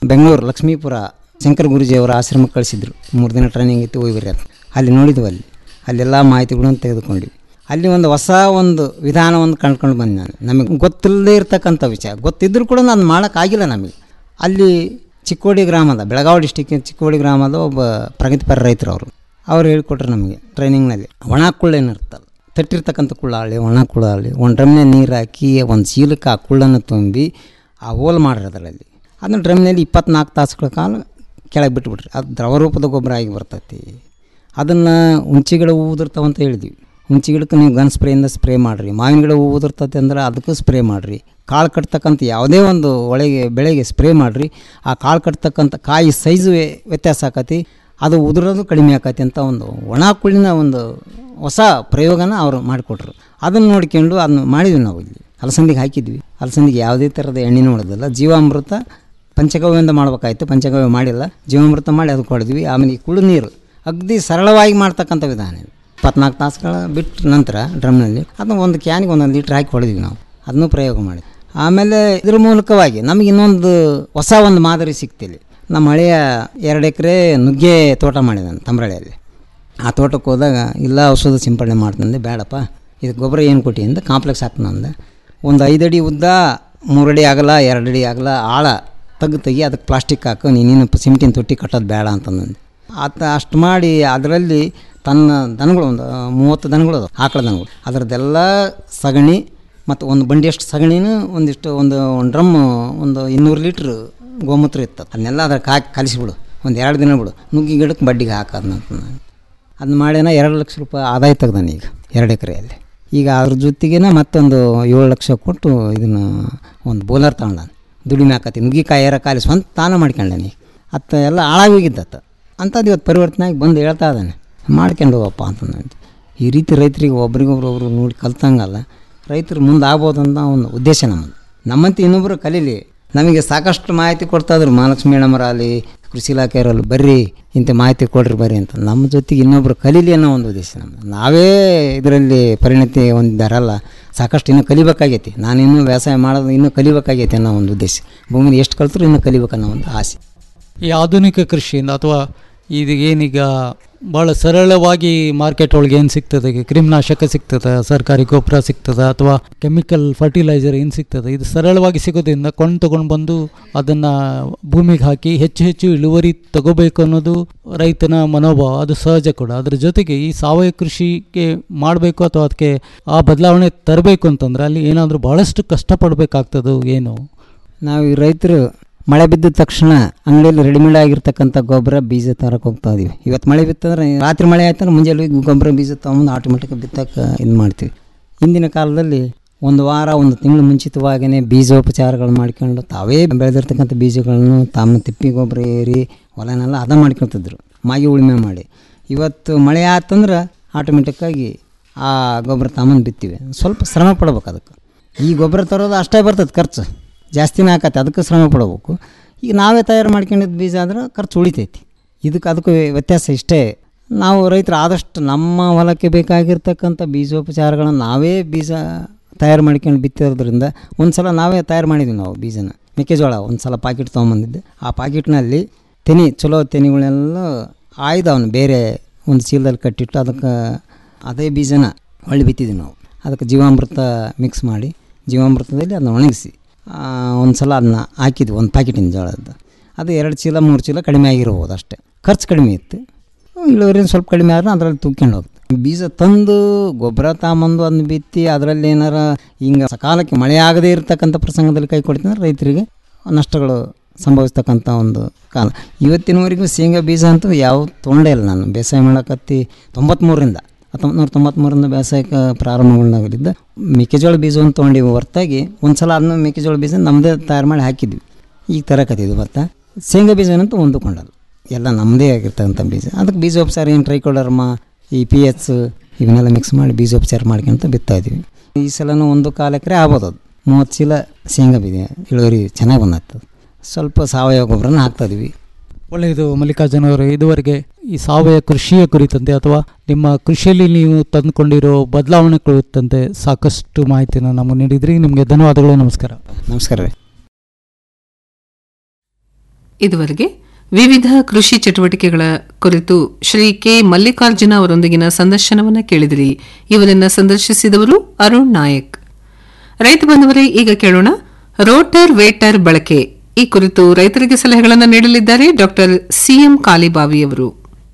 Speaker 14: ಬೆಂಗಳೂರು ಲಕ್ಷ್ಮೀಪುರ ಶಂಕರ ಗುರುಜಿಯವರ ಆಶ್ರಮಕ್ಕೆ ಕಳಿಸಿದ್ರು ಮೂರು ದಿನ ಟ್ರೈನಿಂಗ್ ಇತ್ತು ಹೋಗಿ ಬರ್ರಿ ಅಂತ ಅಲ್ಲಿ ನೋಡಿದ್ವು ಅಲ್ಲಿ ಅಲ್ಲೆಲ್ಲ ಮಾಹಿತಿಗಳನ್ನು ತೆಗೆದುಕೊಂಡ್ವಿ ಅಲ್ಲಿ ಒಂದು ಹೊಸ ಒಂದು ವಿಧಾನವನ್ನು ಕಂಡ್ಕೊಂಡು ಬಂದೆ ನಾನು ನಮಗೆ ಗೊತ್ತಿಲ್ಲದೆ ಇರತಕ್ಕಂಥ ವಿಷಯ ಗೊತ್ತಿದ್ದರೂ ಕೂಡ ನಾನು ಮಾಡೋಕ್ಕಾಗಿಲ್ಲ ನಮಗೆ ಅಲ್ಲಿ ಚಿಕ್ಕೋಡಿ ಗ್ರಾಮದ ಬೆಳಗಾವಿ ಡಿಸ್ಟಿಕ್ ಚಿಕ್ಕೋಡಿ ಗ್ರಾಮದ ಒಬ್ಬ ಪ್ರಗತಿಪರ ರೈತರು ಅವರು ಅವ್ರು ಹೇಳಿಕೊಟ್ರು ನಮಗೆ ಟ್ರೈನಿಂಗ್ನಲ್ಲಿ ಒಣ ಕುಳ್ಳು ಏನಿರ್ತಲ್ಲ ತಟ್ಟಿರ್ತಕ್ಕಂಥ ಕುಳ್ಳಾಳಿ ಒಣ ಕುಳ್ಳಾಳಿ ಒಂದು ಡ್ರಮ್ನೆ ನೀರು ಹಾಕಿ ಒಂದು ಚೀಲಕ್ಕೆ ಆ ಕುಳ್ಳನ್ನು ತುಂಬಿ ಆ ಹೋಲ್ ಮಾಡ್ರಿ ಅದರಲ್ಲಿ ಅದನ್ನ ಡ್ರಮ್ನಲ್ಲಿ ಇಪ್ಪತ್ನಾಲ್ಕು ತಾಸುಗಳ ಕಾಲ ಕೆಳಗೆ ಬಿಟ್ಬಿಟ್ರಿ ಅದು ದ್ರವ ರೂಪದ ಗೊಬ್ಬರ ಆಗಿ ಬರ್ತೈತಿ ಅದನ್ನು ಹುಂಚಿ ಗಿಡ ಹೂ ಉದುರ್ತಾವ ಅಂತ ಹೇಳಿದ್ವಿ ಹುಂಚಿ ಗಿಡಕ್ಕೆ ನೀವು ಗನ್ ಸ್ಪ್ರೇಯಿಂದ ಸ್ಪ್ರೇ ಮಾಡಿರಿ ಮಾವಿನ ಗಿಡ ಹೂ ಉದುರ್ತೈತೆ ಅಂದ್ರೆ ಅದಕ್ಕೂ ಸ್ಪ್ರೇ ಮಾಡಿರಿ ಕಾಳು ಕಟ್ತಕ್ಕಂಥ ಯಾವುದೇ ಒಂದು ಒಳಗೆ ಬೆಳೆಗೆ ಸ್ಪ್ರೇ ಮಾಡಿರಿ ಆ ಕಾಳು ಕಟ್ತಕ್ಕಂಥ ಕಾಯಿ ಸೈಜು ವ್ಯತ್ಯಾಸ ಆಕತಿ ಅದು ಉದುರೋದು ಕಡಿಮೆ ಆಕತಿ ಅಂತ ಒಂದು ಒಣ ಕುಳ್ಳಿನ ಒಂದು ಹೊಸ ಪ್ರಯೋಗನ ಅವರು ಮಾಡಿಕೊಟ್ರು ಅದನ್ನು ನೋಡ್ಕೊಂಡು ಅದನ್ನು ಮಾಡಿದ್ವಿ ನಾವು ಇಲ್ಲಿ ಅಲಸಂದಿಗೆ ಹಾಕಿದ್ವಿ ಅಲಸಂದಿಗೆ ಯಾವುದೇ ಥರದ ಎಣ್ಣೆ ನೋಡೋದಿಲ್ಲ ಜೀವಾಮೃತ ಪಂಚಗವ್ಯದಿಂದ ಮಾಡ್ಬೇಕಾಯ್ತು ಪಂಚಗವ್ಯ ಮಾಡಿಲ್ಲ ಜೀವಾಮೃತ ಮಾಡಿ ಅದಕ್ಕೆ ಹೊಡೆದ್ವಿ ಆಮೇಲೆ ಈ ಕುಳ್ಳು ನೀರು ಅಗದಿ ಸರಳವಾಗಿ ಮಾಡ್ತಕ್ಕಂಥ ವಿಧಾನ ಇದು ಇಪ್ಪತ್ನಾಲ್ಕು ತಾಸುಗಳ ಬಿಟ್ಟ ನಂತರ ಡ್ರಮ್ನಲ್ಲಿ ಅದನ್ನ ಒಂದು ಕ್ಯಾನಿಗೆ ಒಂದೊಂದು ಲೀಟ್ರ್ ಹಾಕಿ ಹೊಡೆದ್ವಿ ನಾವು ಅದನ್ನು ಪ್ರಯೋಗ ಮಾಡಿ ಆಮೇಲೆ ಇದ್ರ ಮೂಲಕವಾಗಿ ನಮಗೆ ಇನ್ನೊಂದು ಹೊಸ ಒಂದು ಮಾದರಿ ಸಿಕ್ತಿಲ್ಲಿ ನಮ್ಮ ಹಳೆಯ ಎರಡು ಎಕರೆ ನುಗ್ಗೆ ತೋಟ ಮಾಡಿದ್ದಾನೆ ತಮ್ರಳ್ಳಿಯಲ್ಲಿ ಆ ತೋಟಕ್ಕೆ ಹೋದಾಗ ಇಲ್ಲ ಔಷಧ ಸಿಂಪಡಣೆ ಮಾಡ್ತಂದೆ ಬೇಡಪ್ಪ ಇದು ಗೊಬ್ಬರ ಏನು ಕೊಟ್ಟಿ ಅಂದೆ ಕಾಂಪ್ಲೆಕ್ಸ್ ಹಾಕ್ತಂದೆ ಒಂದು ಐದಡಿ ಉದ್ದ ಮೂರಡಿ ಆಗಲ್ಲ ಎರಡಡಿ ಆಗಲ್ಲ ಆಳ ತೆಗ್ದು ತೆಗಿ ಅದಕ್ಕೆ ಪ್ಲಾಸ್ಟಿಕ್ ಹಾಕು ನೀನೇನು ಸಿಮೆಂಟಿನ ತೊಟ್ಟಿ ಕಟ್ಟೋದು ಬೇಡ ಅಂತಂದಂದೆ ಆತ ಅಷ್ಟು ಮಾಡಿ ಅದರಲ್ಲಿ ತನ್ನ ದನಗಳು ಒಂದು ಮೂವತ್ತು ದನಗಳು ಅದಾವೆ ಆಕಳ ದನಗಳು ಅದರದ್ದೆಲ್ಲ ಸಗಣಿ ಮತ್ತು ಒಂದು ಬಂಡಿಯಷ್ಟು ಸಗಣಿನೂ ಒಂದಿಷ್ಟು ಒಂದು ಒಂದು ಡ್ರಮ್ ಒಂದು ಇನ್ನೂರು ಲೀಟ್ರ್ ಗೋಮೂತ್ರ ಇತ್ತು ಅದನ್ನೆಲ್ಲ ಅದಕ್ಕೆ ಹಾಕಿ ಕಲಿಸಿಬಿಡು ಒಂದು ಎರಡು ದಿನ ಬಿಡು ನುಗ್ಗಿ ಗಿಡಕ್ಕೆ ಬಡ್ಡಿಗೆ ಹಾಕೋದ್ನಂತ ನಾನು ಅದನ್ನ ಮಾಡ್ಯಾನ ಎರಡು ಲಕ್ಷ ರೂಪಾಯಿ ಆದಾಯ ತೆಗ್ದಾನೆ ಈಗ ಎರಡು ಎಕರೆಯಲ್ಲಿ ಈಗ ಅದ್ರ ಜೊತೆಗೇನೆ ಮತ್ತೊಂದು ಏಳು ಲಕ್ಷ ಕೊಟ್ಟು ಇದನ್ನು ಒಂದು ಬೋಲರ್ ತಗೊಂಡಾನೆ ದುಡಿಮೆ ಹಾಕತಿ ನುಗ್ಗಿಕಾಯಿ ಏರ ಕಾಲಿ ಸ್ವಂತ ತಾನೇ ಮಾಡ್ಕೊಂಡಾನೆ ಅತ್ತ ಎಲ್ಲ ಹಾಳಾಗೋಗಿದ್ದತ್ತ ಅಂಥದ್ದು ಇವತ್ತು ಪರಿವರ್ತನೆ ಆಗಿ ಬಂದು ಹೇಳ್ತಾ ಇದ್ದಾನೆ ಮಾಡ್ಕೊಂಡು ಹೋಗಪ್ಪ ಅಂತಂದು ಈ ರೀತಿ ರೈತರಿಗೆ ಒಬ್ರಿಗೊಬ್ರು ಒಬ್ರು ನೋಡಿ ಕಲ್ತಂಗಲ್ಲ ರೈತರು ಮುಂದೆ ಆಗ್ಬೋದು ಅಂತ ಒಂದು ಉದ್ದೇಶ ನಮ್ಮದು ನಮ್ಮಂತ ಇನ್ನೊಬ್ಬರು ಕಲೀಲಿ ನಮಗೆ ಸಾಕಷ್ಟು ಮಾಹಿತಿ ಕೊಡ್ತಾ ಇದ್ರು ಮಹಾಲಕ್ಷ್ಮಿ ಮೇಡಮರಲ್ಲಿ ಕೃಷಿ ಇಲಾಖೆಯವರಲ್ಲಿ ಬರ್ರಿ ಇಂಥ ಮಾಹಿತಿ ಕೊಡ್ರಿ ಬರ್ರಿ ಅಂತ ನಮ್ಮ ಜೊತೆಗೆ ಇನ್ನೊಬ್ರು ಕಲೀಲಿ ಅನ್ನೋ ಒಂದು ಉದ್ದೇಶ ನಮ್ಮದು ನಾವೇ ಇದರಲ್ಲಿ ಪರಿಣತಿ ಹೊಂದಿದ್ದಾರಲ್ಲ ಸಾಕಷ್ಟು ಇನ್ನೂ ಕಲಿಬೇಕಾಗೈತಿ ನಾನು ಇನ್ನೂ ವ್ಯವಸಾಯ ಮಾಡೋದು ಇನ್ನೂ ಕಲಿಬೇಕಾಗೈತಿ ಅನ್ನೋ ಒಂದು ಉದ್ದೇಶ ಭೂಮಿನ ಎಷ್ಟು ಕಲ್ತರೂ ಇನ್ನೂ ಕಲಿಬೇಕನ್ನೋ ಒಂದು ಆಸೆ
Speaker 13: ಈ ಆಧುನಿಕ ಕೃಷಿಯಿಂದ ಅಥವಾ ಇದು ಏನೀಗ ಭಾಳ ಸರಳವಾಗಿ ಮಾರ್ಕೆಟ್ ಒಳಗೆ ಏನು ಸಿಗ್ತದೆ ಈಗ ಕ್ರಿಮಿನಾಶಕ ಸಿಗ್ತದೆ ಸರ್ಕಾರಿ ಗೊಬ್ಬರ ಸಿಗ್ತದೆ ಅಥವಾ ಕೆಮಿಕಲ್ ಫರ್ಟಿಲೈಸರ್ ಏನು ಸಿಗ್ತದೆ ಇದು ಸರಳವಾಗಿ ಸಿಗೋದ್ರಿಂದ ಕೊಂಡು ತೊಗೊಂಡು ಬಂದು ಅದನ್ನು ಭೂಮಿಗೆ ಹಾಕಿ ಹೆಚ್ಚು ಹೆಚ್ಚು ಇಳುವರಿ ತಗೋಬೇಕು ಅನ್ನೋದು ರೈತನ ಮನೋಭಾವ ಅದು ಸಹಜ ಕೂಡ ಅದ್ರ ಜೊತೆಗೆ ಈ ಸಾವಯವ ಕೃಷಿಗೆ ಮಾಡಬೇಕು ಅಥವಾ ಅದಕ್ಕೆ ಆ ಬದಲಾವಣೆ ತರಬೇಕು ಅಂತಂದ್ರೆ ಅಲ್ಲಿ ಏನಾದರೂ ಭಾಳಷ್ಟು ಕಷ್ಟಪಡಬೇಕಾಗ್ತದೋ ಏನು
Speaker 14: ನಾವು ಈ ರೈತರು ಮಳೆ ಬಿದ್ದ ತಕ್ಷಣ ಅಂಗಡಿಯಲ್ಲಿ ರೆಡಿಮೇಡ್ ಆಗಿರ್ತಕ್ಕಂಥ ಗೊಬ್ಬರ ಬೀಜ ತರಕ್ಕೆ ಹೋಗ್ತಾ ಇದೀವಿ ಇವತ್ತು ಮಳೆ ಬಿತ್ತಂದ್ರೆ ರಾತ್ರಿ ಮಳೆ ಆಯ್ತಂದ್ರೆ ಮುಂಜಾನೆ ಹೋಗಿ ಗೊಬ್ಬರ ಬೀಜ ತೊಗೊಂಡು ಆಟೋಮೆಟಿಕ್ ಬಿತ್ತಕ್ಕೆ ಇದು ಮಾಡ್ತೀವಿ ಹಿಂದಿನ ಕಾಲದಲ್ಲಿ ಒಂದು ವಾರ ಒಂದು ತಿಂಗಳು ಮುಂಚಿತವಾಗಿಯೇ ಬೀಜೋಪಚಾರಗಳು ಮಾಡ್ಕೊಂಡು ತಾವೇ ಬೆಳೆದಿರ್ತಕ್ಕಂಥ ಬೀಜಗಳನ್ನು ತಮ್ಮ ತಿಪ್ಪಿ ಗೊಬ್ಬರ ಏರಿ ಹೊಲನೆಲ್ಲ ಹದ ಮಾಡ್ಕೊಳ್ತಿದ್ರು ಮಾಗಿ ಉಳುಮೆ ಮಾಡಿ ಇವತ್ತು ಮಳೆ ಆತಂದ್ರೆ ಆಟೋಮೆಟಿಕ್ಕಾಗಿ ಆ ಗೊಬ್ಬರ ತಗೊಂಡು ಬಿತ್ತೀವಿ ಸ್ವಲ್ಪ ಶ್ರಮ ಪಡ್ಬೇಕು ಅದಕ್ಕೆ ಈ ಗೊಬ್ಬರ ತರೋದು ಅಷ್ಟೇ ಬರ್ತದೆ ಖರ್ಚು ಜಾಸ್ತಿನೇ ಆಕತ್ತೆ ಅದಕ್ಕೆ ಶ್ರಮ ಪಡಬೇಕು ಈಗ ನಾವೇ ತಯಾರು ಮಾಡ್ಕೊಂಡಿದ್ದು ಬೀಜ ಆದ್ರೆ ಖರ್ಚು ಉಳಿತೈತಿ ಇದಕ್ಕೆ ಅದಕ್ಕೂ ವ್ಯತ್ಯಾಸ ಇಷ್ಟೇ ನಾವು ರೈತರು ಆದಷ್ಟು ನಮ್ಮ ಹೊಲಕ್ಕೆ ಬೇಕಾಗಿರ್ತಕ್ಕಂಥ ಬೀಜೋಪಚಾರಗಳನ್ನು ನಾವೇ ಬೀಜ ತಯಾರು ಮಾಡ್ಕೊಂಡು ಬಿತ್ತಿರೋದ್ರಿಂದ ಒಂದು ಸಲ ನಾವೇ ತಯಾರು ಮಾಡಿದ್ವಿ ನಾವು ಬೀಜನ ಮೆಕ್ಕೆಜೋಳ ಒಂದು ಸಲ ಪಾಕಿಟ್ ತೊಗೊಂಬಂದಿದ್ದೆ ಆ ಪಾಕಿಟ್ನಲ್ಲಿ ತೆನಿ ಚಲೋ ತೆನಿಗಳೆಲ್ಲ ಆಯ್ದು ಅವನು ಬೇರೆ ಒಂದು ಚೀಲದಲ್ಲಿ ಕಟ್ಟಿಟ್ಟು ಅದಕ್ಕೆ ಅದೇ ಬೀಜನ ಹೊಳ್ಳಿ ಬಿತ್ತಿದ್ವಿ ನಾವು ಅದಕ್ಕೆ ಜೀವಾಮೃತ ಮಿಕ್ಸ್ ಮಾಡಿ ಜೀವಾಮೃತದಲ್ಲಿ ಅದನ್ನ ಒಣಗಿಸಿ ಒಂದು ಸಲ ಅದನ್ನ ಹಾಕಿದ್ವಿ ಒಂದು ಪ್ಯಾಕೆಟಿನ ಜೋಳದ್ದು ಅದು ಎರಡು ಚೀಲ ಮೂರು ಚೀಲ ಕಡಿಮೆ ಆಗಿರ್ಬೋದು ಅಷ್ಟೇ ಖರ್ಚು ಕಡಿಮೆ ಇತ್ತು ಇಳುವರಿ ಸ್ವಲ್ಪ ಕಡಿಮೆ ಆದ್ರೆ ಅದರಲ್ಲಿ ತೂಕ್ಕೊಂಡು ಹೋಗ್ತದೆ ಬೀಜ ತಂದು ಗೊಬ್ಬರ ತಾಂಬಂದು ಅದನ್ನ ಬಿತ್ತಿ ಅದರಲ್ಲಿ ಏನಾರ ಹಿಂಗೆ ಸಕಾಲಕ್ಕೆ ಮಳೆ ಆಗದೇ ಇರತಕ್ಕಂಥ ಪ್ರಸಂಗದಲ್ಲಿ ಕೈ ಕೊಡ್ತಿದ್ರೆ ರೈತರಿಗೆ ನಷ್ಟಗಳು ಸಂಭವಿಸ್ತಕ್ಕಂಥ ಒಂದು ಕಾಲ ಇವತ್ತಿನವರೆಗೂ ಶೇಂಗಾ ಬೀಜ ಅಂತೂ ಯಾವ ತೊಗೊಂಡೇ ಇಲ್ಲ ನಾನು ಬೇಸಾಯ ಮಾಡೋಕತ್ತಿ ತೊಂಬತ್ತ್ಮೂರರಿಂದ ಹತ್ತೊಂಬತ್ತು ನೂರ ತೊಂಬತ್ತ್ಮೂರರಿಂದ ಬೇಸಾಯಕ್ಕೆ ಪ್ರಾರಂಭಗೊಂಡಾಗಲಿದ್ದ ಮೆಕ್ಕೆಜೋಳ ಬೀಜವನ್ನು ತೊಗೊಂಡಿವಿ ಹೊರತಾಗಿ ಒಂದು ಸಲ ಅದನ್ನ ಮೆಕ್ಕೆಜೋಳ ಬೀಜ ನಮ್ಮದೇ ತಯಾರು ಮಾಡಿ ಹಾಕಿದ್ವಿ ಈಗ ತರಕತ್ತಿದ್ವಿ ಭತ್ತ ಶೇಂಗಾ ಬೀಜನಂತೂ ಹೊಂದಿಕೊಂಡಲ್ಲ ಎಲ್ಲ ನಮ್ಮದೇ ಆಗಿರ್ತಕ್ಕಂಥ ಬೀಜ ಅದಕ್ಕೆ ಬೀಜೋಪಚಾರ ಏನು ಟ್ರೈಕೋಡರ್ಮ ಈ ಪಿ ಎಚ್ ಇವನ್ನೆಲ್ಲ ಮಿಕ್ಸ್ ಮಾಡಿ ಬೀಜೋಪಚಾರ ಮಾಡ್ಕೊಂತ ಬಿತ್ತಾ ಇದೀವಿ ಈ ಸಲನೂ ಒಂದು ಕಾಲು ಎಕರೆ ಆಗ್ಬೋದು ಅದು ಮೂವತ್ತು ಚೀಲ ಶೇಂಗಾ ಬೀಜ ಇಳುವರಿ ಚೆನ್ನಾಗಿ ಬಂದಾಗ್ತದೆ ಸ್ವಲ್ಪ ಸಾವಯವ ಗೊಬ್ಬರನ ಹಾಕ್ತಾ ಇದೀವಿ
Speaker 13: ಒಳ್ಳೆಯದು ಮಲ್ಲಿಕಾರ್ಜುನ ಅವರು ಇದುವರೆಗೆ ಈ ಸಾವಯವ ಕೃಷಿಯ ಕುರಿತಂತೆ ಅಥವಾ ನಿಮ್ಮ ಕೃಷಿಯಲ್ಲಿ ನೀವು ತಂದುಕೊಂಡಿರೋ ಬದಲಾವಣೆ ಕುರಿತಂತೆ ಸಾಕಷ್ಟು ಮಾಹಿತಿಯನ್ನು ನಮಗೆ ನೀಡಿದ್ರಿ ನಿಮಗೆ ಧನ್ಯವಾದಗಳು ನಮಸ್ಕಾರ
Speaker 14: ನಮಸ್ಕಾರ ರೀ
Speaker 7: ಇದುವರೆಗೆ ವಿವಿಧ ಕೃಷಿ ಚಟುವಟಿಕೆಗಳ ಕುರಿತು ಶ್ರೀ ಕೆ ಮಲ್ಲಿಕಾರ್ಜುನ ಅವರೊಂದಿಗಿನ ಸಂದರ್ಶನವನ್ನು ಕೇಳಿದಿರಿ ಇವರನ್ನ ಸಂದರ್ಶಿಸಿದವರು ಅರುಣ್ ನಾಯಕ್ ರೈತ ಬಂಧುವರೇ ಈಗ ಕೇಳೋಣ ರೋಟರ್ ವೇಟರ್ ಬಳಕೆ ಈ ಕುರಿತು ರೈತರಿಗೆ ಸಲಹೆಗಳನ್ನು ನೀಡಲಿದ್ದಾರೆ ಡಾಕ್ಟರ್ ಸಿಎಂ ಕಾಲಿಬಾವಿಯವರು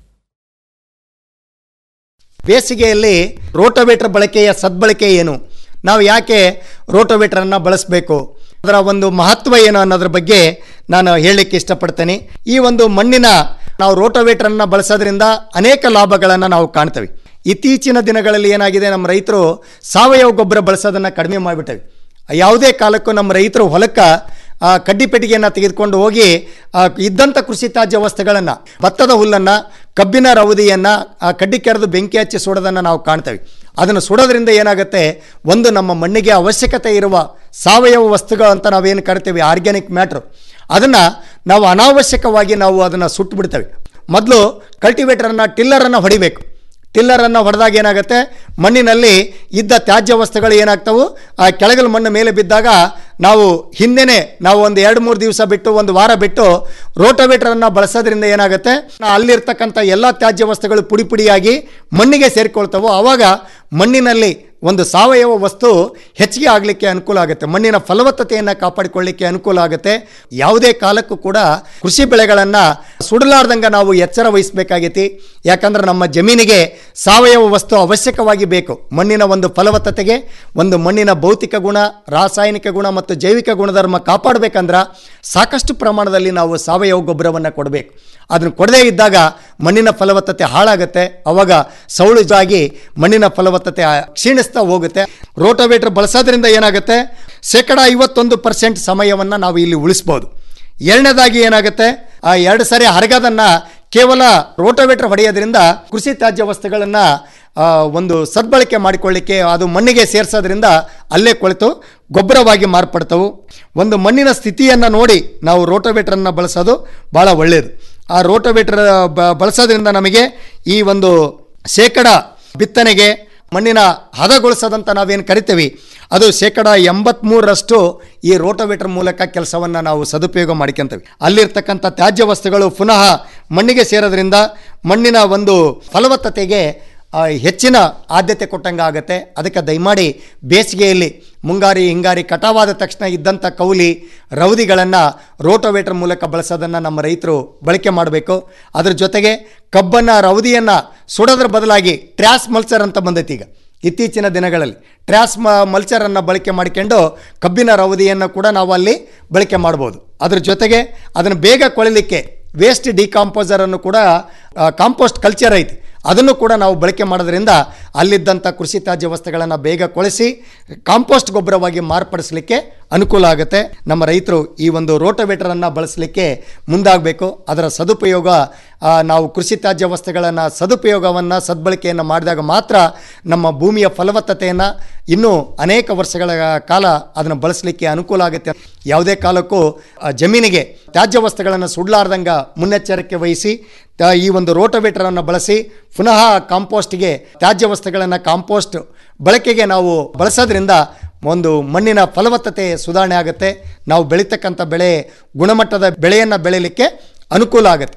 Speaker 15: ಬೇಸಿಗೆಯಲ್ಲಿ ರೋಟೋವೇಟರ್ ಬಳಕೆಯ ಸದ್ಬಳಕೆ ಏನು ನಾವು ಯಾಕೆ ರೋಟೋವೇಟರನ್ನು ಬಳಸಬೇಕು ಅದರ ಒಂದು ಮಹತ್ವ ಏನು ಅನ್ನೋದ್ರ ಬಗ್ಗೆ ನಾನು ಹೇಳಲಿಕ್ಕೆ ಇಷ್ಟಪಡ್ತೇನೆ ಈ ಒಂದು ಮಣ್ಣಿನ ನಾವು ರೋಟೋವೇಟರನ್ನು ಬಳಸೋದ್ರಿಂದ ಅನೇಕ ಲಾಭಗಳನ್ನು ನಾವು ಕಾಣ್ತೇವೆ ಇತ್ತೀಚಿನ ದಿನಗಳಲ್ಲಿ ಏನಾಗಿದೆ ನಮ್ಮ ರೈತರು ಸಾವಯವ ಗೊಬ್ಬರ ಬಳಸೋದನ್ನು ಕಡಿಮೆ ಮಾಡಿಬಿಟ್ಟವೆ ಯಾವುದೇ ಕಾಲಕ್ಕೂ ನಮ್ಮ ರೈತರು ಹೊಲಕ್ಕೆ ಆ, ಕಡ್ಡಿ ಪೆಟ್ಟಿಗೆಯನ್ನು ತೆಗೆದುಕೊಂಡು ಹೋಗಿ ಆ, ಇದ್ದಂಥ ಕೃಷಿ ತ್ಯಾಜ್ಯ ವಸ್ತುಗಳನ್ನು ಭತ್ತದ ಹುಲ್ಲನ್ನು ಕಬ್ಬಿನ ರವದಿಯನ್ನು ಆ ಕಡ್ಡಿ ಕೆರೆದು ಬೆಂಕಿ ಹಚ್ಚಿ ಸುಡೋದನ್ನು ನಾವು ಕಾಣ್ತೇವೆ ಅದನ್ನು ಸುಡೋದ್ರಿಂದ ಏನಾಗುತ್ತೆ ಒಂದು ನಮ್ಮ ಮಣ್ಣಿಗೆ ಅವಶ್ಯಕತೆ ಇರುವ ಸಾವಯವ ವಸ್ತುಗಳು ಅಂತ ನಾವೇನು ಕರಿತೇವೆ ಆರ್ಗ್ಯಾನಿಕ್ ಮ್ಯಾಟ್ರು ಅದನ್ನು ನಾವು ಅನಾವಶ್ಯಕವಾಗಿ ನಾವು ಅದನ್ನು ಸುಟ್ಟು ಬಿಡ್ತೇವೆ ಮೊದಲು ಕಲ್ಟಿವೇಟರನ್ನು ಟಿಲ್ಲರನ್ನು ಹೊಡಿಬೇಕು ಟಿಲ್ಲರನ್ನು ಹೊಡೆದಾಗ ಏನಾಗುತ್ತೆ ಮಣ್ಣಿನಲ್ಲಿ ಇದ್ದ ತ್ಯಾಜ್ಯ ವಸ್ತುಗಳು ಏನಾಗ್ತವು ಆ ಕೆಳಗಲ್ ಮಣ್ಣು ಮೇಲೆ ಬಿದ್ದಾಗ ನಾವು ಹಿಂದೆನೇ ನಾವು ಒಂದು ಎರಡು ಮೂರು ದಿವಸ ಬಿಟ್ಟು ಒಂದು ವಾರ ಬಿಟ್ಟು ರೋಟೋವೇಟರನ್ನು ಬಳಸೋದ್ರಿಂದ ಏನಾಗುತ್ತೆ ಅಲ್ಲಿರ್ತಕ್ಕಂಥ ಎಲ್ಲ ತ್ಯಾಜ್ಯ ವಸ್ತುಗಳು ಪುಡಿ ಪುಡಿಯಾಗಿ ಮಣ್ಣಿಗೆ ಸೇರಿಕೊಳ್ತವೋ ಆವಾಗ ಮಣ್ಣಿನಲ್ಲಿ ಒಂದು ಸಾವಯವ ವಸ್ತು ಹೆಚ್ಚಿಗೆ ಆಗಲಿಕ್ಕೆ ಅನುಕೂಲ ಆಗುತ್ತೆ ಮಣ್ಣಿನ ಫಲವತ್ತತೆಯನ್ನು ಕಾಪಾಡಿಕೊಳ್ಳಿಕ್ಕೆ ಅನುಕೂಲ ಆಗುತ್ತೆ ಯಾವುದೇ ಕಾಲಕ್ಕೂ ಕೂಡ ಕೃಷಿ ಬೆಳೆಗಳನ್ನು ಸುಡಲಾರ್ದಂಗೆ ನಾವು ಎಚ್ಚರ ವಹಿಸಬೇಕಾಗೈತಿ ಯಾಕಂದ್ರೆ ನಮ್ಮ ಜಮೀನಿಗೆ ಸಾವಯವ ವಸ್ತು ಅವಶ್ಯಕವಾಗಿ ಬೇಕು ಮಣ್ಣಿನ ಒಂದು ಫಲವತ್ತತೆಗೆ ಒಂದು ಮಣ್ಣಿನ ಭೌತಿಕ ಗುಣ ರಾಸಾಯನಿಕ ಗುಣ ಮತ್ತು ಜೈವಿಕ ಗುಣಧರ್ಮ ಕಾಪಾಡಬೇಕಂದ್ರೆ ಸಾಕಷ್ಟು ಪ್ರಮಾಣದಲ್ಲಿ ನಾವು ಸಾವಯವ ಗೊಬ್ಬರವನ್ನು ಕೊಡಬೇಕು ಅದನ್ನು ಕೊಡದೇ ಇದ್ದಾಗ ಮಣ್ಣಿನ ಫಲವತ್ತತೆ ಹಾಳಾಗುತ್ತೆ ಅವಾಗ ಸೌಳುಜಾಗಿ ಮಣ್ಣಿನ ಫಲವತ್ತತೆ ಕ್ಷೀಣಿಸ್ತಾ ಹೋಗುತ್ತೆ ರೋಟೋವೇಟರ್ ಬಳಸೋದ್ರಿಂದ ಏನಾಗುತ್ತೆ ಶೇಕಡ ಐವತ್ತೊಂದು ಪರ್ಸೆಂಟ್ ಸಮಯವನ್ನು ನಾವು ಇಲ್ಲಿ ಉಳಿಸ್ಬೋದು ಎರಡನೇದಾಗಿ ಏನಾಗುತ್ತೆ ಆ ಎರಡು ಸರಿ ಹರಗದನ್ನು ಕೇವಲ ರೋಟೋವೇಟರ್ ಹೊಡೆಯೋದ್ರಿಂದ ಕೃಷಿ ತ್ಯಾಜ್ಯ ವಸ್ತುಗಳನ್ನು ಒಂದು ಸದ್ಬಳಕೆ ಮಾಡಿಕೊಳ್ಳಿಕ್ಕೆ ಅದು ಮಣ್ಣಿಗೆ ಸೇರಿಸೋದ್ರಿಂದ ಅಲ್ಲೇ ಕೊಳೆತು ಗೊಬ್ಬರವಾಗಿ ಮಾರ್ಪಡ್ತವು ಒಂದು ಮಣ್ಣಿನ ಸ್ಥಿತಿಯನ್ನು ನೋಡಿ ನಾವು ರೋಟೋವೇಟರನ್ನು ಬಳಸೋದು ಭಾಳ ಒಳ್ಳೆಯದು ಆ ರೋಟೋವೇಟರ್ ಬ- ಬಳಸೋದ್ರಿಂದ ನಮಗೆ ಈ ಒಂದು ಶೇಕಡ ಬಿತ್ತನೆಗೆ ಮಣ್ಣಿನ ಹದಗೊಳಿಸೋದಂತ ನಾವೇನು ಕರಿತೀವಿ ಅದು ಶೇಕಡ ಎಂಬತ್ಮೂರರಷ್ಟು ಈ ರೋಟೋವೇಟರ್ ಮೂಲಕ ಕೆಲಸವನ್ನು ನಾವು ಸದುಪಯೋಗ ಮಾಡ್ಕೊಂತೀವಿ ಅಲ್ಲಿರ್ತಕ್ಕಂಥ ತ್ಯಾಜ್ಯ ವಸ್ತುಗಳು ಪುನಃ ಮಣ್ಣಿಗೆ ಸೇರೋದ್ರಿಂದ ಮಣ್ಣಿನ ಒಂದು ಫಲವತ್ತತೆಗೆ ಆ, ಹೆಚ್ಚಿನ ಆದ್ಯತೆ ಕೊಟ್ಟಂಗೆ ಆಗುತ್ತೆ ಅದಕ್ಕೆ ದಯಮಾಡಿ ಬೇಸಿಗೆಯಲ್ಲಿ ಮುಂಗಾರಿ ಹಿಂಗಾರಿ ಕಟಾವಾದ ತಕ್ಷಣ ಇದ್ದಂಥ ಕೌಲಿ ರವದಿಗಳನ್ನು ರೋಟೋವೇಟರ್ ಮೂಲಕ ಬಳಸೋದನ್ನು ನಮ್ಮ ರೈತರು ಬಳಕೆ ಮಾಡಬೇಕು ಅದ್ರ ಜೊತೆಗೆ ಕಬ್ಬನ್ನು ರವದಿಯನ್ನು ಸುಡೋದ್ರ ಬದಲಾಗಿ ಟ್ರ್ಯಾಸ್ ಮಲ್ಚರ್ ಅಂತ ಬಂದೈತಿ ಈಗ ಇತ್ತೀಚಿನ ದಿನಗಳಲ್ಲಿ ಟ್ರ್ಯಾಸ್ ಮ ಮಲ್ಚರನ್ನು ಬಳಕೆ ಮಾಡಿಕೊಂಡು ಕಬ್ಬಿನ ರವದಿಯನ್ನು ಕೂಡ ನಾವು ಅಲ್ಲಿ ಬಳಕೆ ಮಾಡ್ಬೋದು ಅದ್ರ ಜೊತೆಗೆ ಅದನ್ನು ಬೇಗ ಕೊಳಲಿಕ್ಕೆ ವೇಸ್ಟ್ ಡಿಕಾಂಪೋಸರನ್ನು ಕೂಡ ಕಾಂಪೋಸ್ಟ್ ಕಲ್ಚರ್ ಐತಿ ಅದನ್ನು ಕೂಡ ನಾವು ಬಳಕೆ ಮಾಡೋದ್ರಿಂದ ಅಲ್ಲಿದ್ದಂಥ ಕೃಷಿ ತ್ಯಾಜ್ಯ ವಸ್ತುಗಳನ್ನು ಬೇಗ ಕೊಳೆಸಿ ಕಾಂಪೋಸ್ಟ್ ಗೊಬ್ಬರವಾಗಿ ಮಾರ್ಪಡಿಸಲಿಕ್ಕೆ ಅನುಕೂಲ ಆಗುತ್ತೆ ನಮ್ಮ ರೈತರು ಈ ಒಂದು ರೋಟೋವೇಟರನ್ನು ಬಳಸಲಿಕ್ಕೆ ಮುಂದಾಗಬೇಕು ಅದರ ಸದುಪಯೋಗ ಆ, ನಾವು ಕೃಷಿ ತ್ಯಾಜ್ಯ ವಸ್ತುಗಳನ್ನು ಸದುಪಯೋಗವನ್ನು ಸದ್ಬಳಕೆಯನ್ನು ಮಾಡಿದಾಗ ಮಾತ್ರ ನಮ್ಮ ಭೂಮಿಯ ಫಲವತ್ತತೆಯನ್ನು ಇನ್ನೂ ಅನೇಕ ವರ್ಷಗಳ ಕಾಲ ಅದನ್ನು ಬಳಸಲಿಕ್ಕೆ ಅನುಕೂಲ ಆಗುತ್ತೆ ಯಾವುದೇ ಕಾಲಕ್ಕೂ ಆ, ಜಮೀನಿಗೆ ತ್ಯಾಜ್ಯ ವಸ್ತುಗಳನ್ನು ಸುಡಲಾರ್ದಂಗೆ ಮುನ್ನೆಚ್ಚರಿಕೆ ವಹಿಸಿ ತ- ಈ ಒಂದು ರೋಟೋವೇಟರನ್ನು ಬಳಸಿ ಪುನಃ ಕಾಂಪೋಸ್ಟ್ಗೆ ತ್ಯಾಜ್ಯ ವಸ್ತುಗಳನ್ನು ಕಾಂಪೋಸ್ಟ್ ಬಳಕೆಗೆ ನಾವು ಬಳಸೋದ್ರಿಂದ ಒಂದು ಮಣ್ಣಿನ ಫಲವತ್ತತೆ ಸುಧಾರಣೆ ಆಗುತ್ತೆ ನಾವು ಬೆಳೀತಕ್ಕಂಥ ಬೆಳೆ ಗುಣಮಟ್ಟದ ಬೆಳೆಯನ್ನು ಬೆಳೀಲಿಕ್ಕೆ ಅನುಕೂಲ ಆಗುತ್ತೆ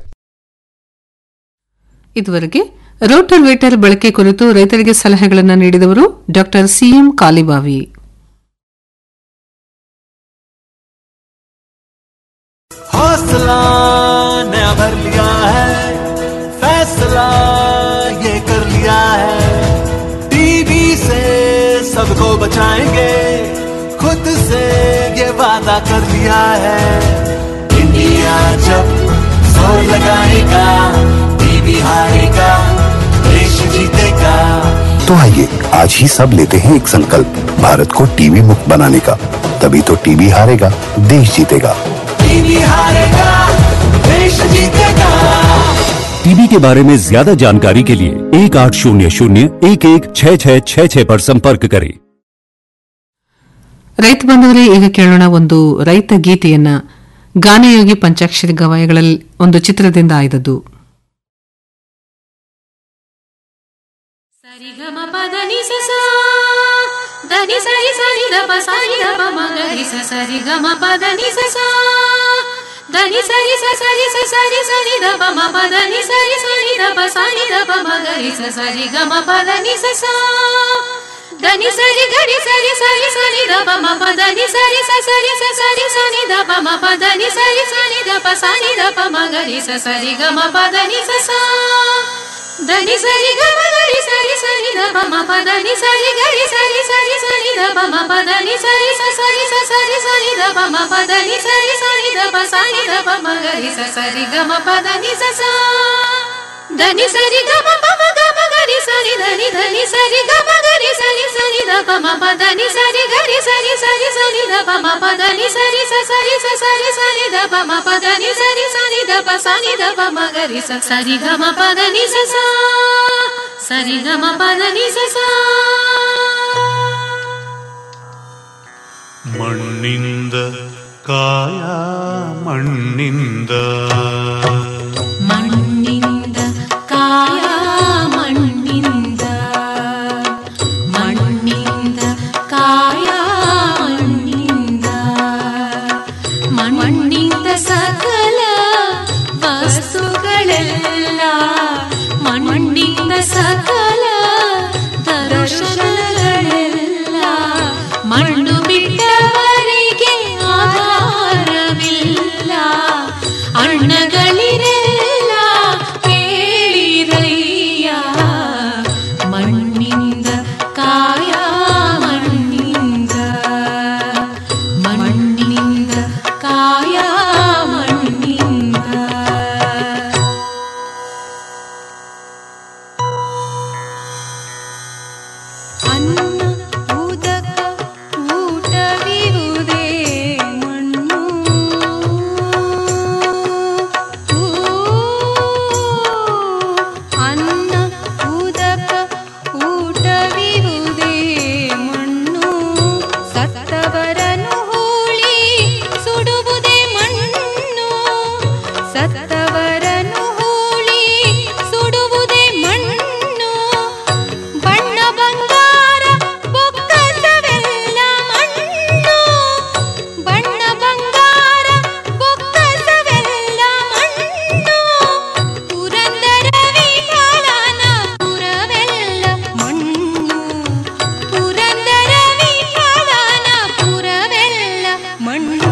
Speaker 7: ಇದುವರೆಗೆ ರೋಟರ್ ವೇಟರ್ ಬಳಕೆ ಕುರಿತು ರೈತರಿಗೆ ಸಲಹೆಗಳನ್ನು ನೀಡಿದವರು ಡಾಕ್ಟರ್ ಸಿಎಂ ಕಾಲಿಬಾವಿ
Speaker 16: हौसला नया भर लिया है फैसला ये कर लिया है टीवी से सबको बचाएंगे खुद से ये वादा कर लिया है इंडिया जब जोर लगाएगा टीवी हारेगा देश जीतेगा
Speaker 17: तो आइए आज ही सब लेते हैं एक संकल्प भारत को टीवी मुक्त बनाने का तभी तो टीवी हारेगा देश जीतेगा
Speaker 16: टीवी हारेगा देश जीतेगा
Speaker 18: टीबी के बारे में ज्यादा जानकारी के लिए एक आठ शून्य शून्य एक एक छः छः छः छः पर संपर्क करें
Speaker 7: ರೈತ ಬಂಧುವರೇ ಈಗ ಕೇಳೋಣ ಒಂದು ರೈತ ಗೀತೆಯನ್ನ ಗಾನಯೋಗಿ ಪಂಚಾಕ್ಷರಿ ಗವಾಯಿಗಳಲ್ಲಿ ಒಂದು ಚಿತ್ರದಿಂದ ಆಯ್ದದ್ದು
Speaker 19: ಸರಿಗಮ ಪದ ನಿಸ ಸಾ దని సరి సరి దప సరి దప మగ రి స సరి గమ పద ని స సా ಧನಿ ಸರಿ ಸ ಸರಿ ಸ ಸರಿ ಸನಿ ದ ಪ ಮ ಪ ಧನಿ ಸರಿ ಸನಿ ದ ಪ ಸನಿ ದ ಪ ಮ ಗರಿ ಸ ಸರಿ ಗ ಮ ಪ ಧನಿ ಸ ಸ ಧನಿ ಸರಿ ಗರಿ ಸರಿ ಸರಿ ಸನಿ ದ ಪ ಮ ಪ ಧನಿ ಸರಿ ಸ ಸರಿ ಸ ಸರಿ ಸನಿ ದ ಪ ಮ ಪ ಧನಿ ಸರಿ ಸನಿ ದ ಪ ಸನಿ ದ ಪ ಮ ಗರಿ ಸ ಸರಿ ಗ ಮ ಪ ಧನಿ ಸ ಸ ಧನಿ ಸರಿ ಗ ಮ ಗರಿ ಸರಿ ಸನಿ ದ ಪ ಮ ಪ ಧನಿ ಸರಿ ಗರಿ ಸರಿ ಸರಿ ಸನಿ ದ ಪ ಮ ಪ ಧನಿ ಸರಿ ಸ ಸರಿ ಸ ಸರಿ ಸನಿ ದ ಪ ಮ ಪ ಧನಿ ಸರಿ ಸನಿ ದ ಪ ಸನಿ ದ ಪ ಮ ಗರಿ ಸ ಸರಿ ಗ ಮ ಪ ಧನಿ ಸ ಸ ಧನಿ ಸರಿ ಗ ಮ ಪ ಮ ಗ ಮ ಗರಿ ಸರಿ ಧನಿ ಧನಿ ಸರಿ ಗ ಮ ಗರಿ ಸರಿ ಸರಿ ದ ಪ ಮ ಪ ಧನಿ ಸರಿ ಗರಿ ಸರಿ ಸರಿ ಸರಿ ದ ಪ ಮ ಪ ಧನಿ ಸರಿ ಸ ಸರಿ ಸ ಸರಿ ಸರಿ ದ ಪ ಮ ಪ ಧನಿ ಸರಿ ಸರಿ ದ ಪ ಸನಿ ದ ಪ ಮ ಗರಿ ಸ ಸರಿ ಗ ಮ ಪ ಧನಿ ಸ ಸ ಸರಿ ಗ ಮ ಪ ಧನಿ ಸ ಸ
Speaker 16: ಮಣ್ಣಿಂದ ಕಾಯ ಮಣ್ಣಿಂದ
Speaker 19: ಮಣ್ಣಿಂದ ಕಾಯ ಮಣ್ಣಿಂದ ಮಣ್ಣಿಂದ ಕಾಯ ಮಣ್ಣಿಂದ ಮಣ್ಣಿಂದ ಸಕಲ ವಸ್ತುಗಳೆಲ್ಲ ಮಣ್ಣಿಂದ ಸಕಲ ದರ್ಶನಗಳೆಲ್ಲ ಮಣ್ಣು ಬಿಟ್ಟವರಿಗೆ ಆಧಾರವಿಲ್ಲ ಅಣ್ಣಗಳಿರೆಲ್ಲ ಕೇಳಿರಯ್ಯ ಮಣ್ಣಿಂದ ಕಾಯ ಮಣ್ಣಿಂದ ಮಣ್ಣಿಂದ ಕಾಯ ಮಣ್ಣಿಂದ ಅನ್ನ ಉದಕ ಊಟವಿರುವುದೇ ಮಣ್ಣು ಊ, ಅನ್ನ ಉದಕ ಊಟವಿರುವುದೇ ಮಣ್ಣು ಸತ್ತವರನು ಹೂಳಿ ಸುಡುವುದೇ ಮಣ್ಣು ಸತ್ತವರನು ಹೂಳಿ ಸುಡುವುದೇ ಮಣ್ಣು ಬಣ್ಣ ಬಂಗಾರ ಬೊಕ್ಕಸವೆಲ್ಲ ಮಣ್ಣು ಬಣ್ಣ ಬಂಗಾರ ಬೊಕ್ಕಸವೆಲ್ಲ ಮಣ್ಣು ಪುರಂದರ ವಿಠಲನ ಪುರವೆಲ್ಲ ಮಣ್ಣು ಪುರಂದರ ವಿಠಲನ ಪುರವೆಲ್ಲ ಮಣ್ಣು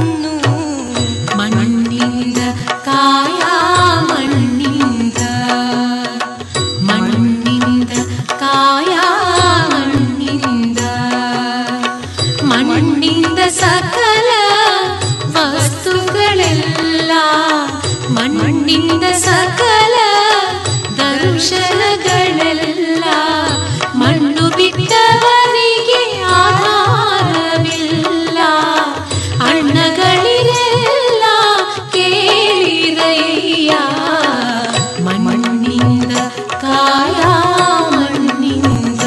Speaker 19: ಮಣ್ಣಿಂದ ಕಾಯ ಮಣ್ಣಿಂದ ಮಣ್ಣಿಂದ ಕಾಯ ಮಣ್ಣಿಂದ ಮಣ್ಣಿಂದ ಸಕಲ ವಸ್ತುಗಳೆಲ್ಲ ಮಣ್ಣಿಂದ ಸಕಲ ದರ್ಶನಗಳೆಲ್ಲ ಮಣ್ಣು ಬಿಟ್ಟವರಿಗೆ ಆಧಾರವಿಲ್ಲ ಅಣ್ಣಗಳಿರೆಲ್ಲ ಕೇಳಿರಯ್ಯ ಮಣ್ಣಿಂದ ಕಾಯ ಮಣ್ಣಿಂದ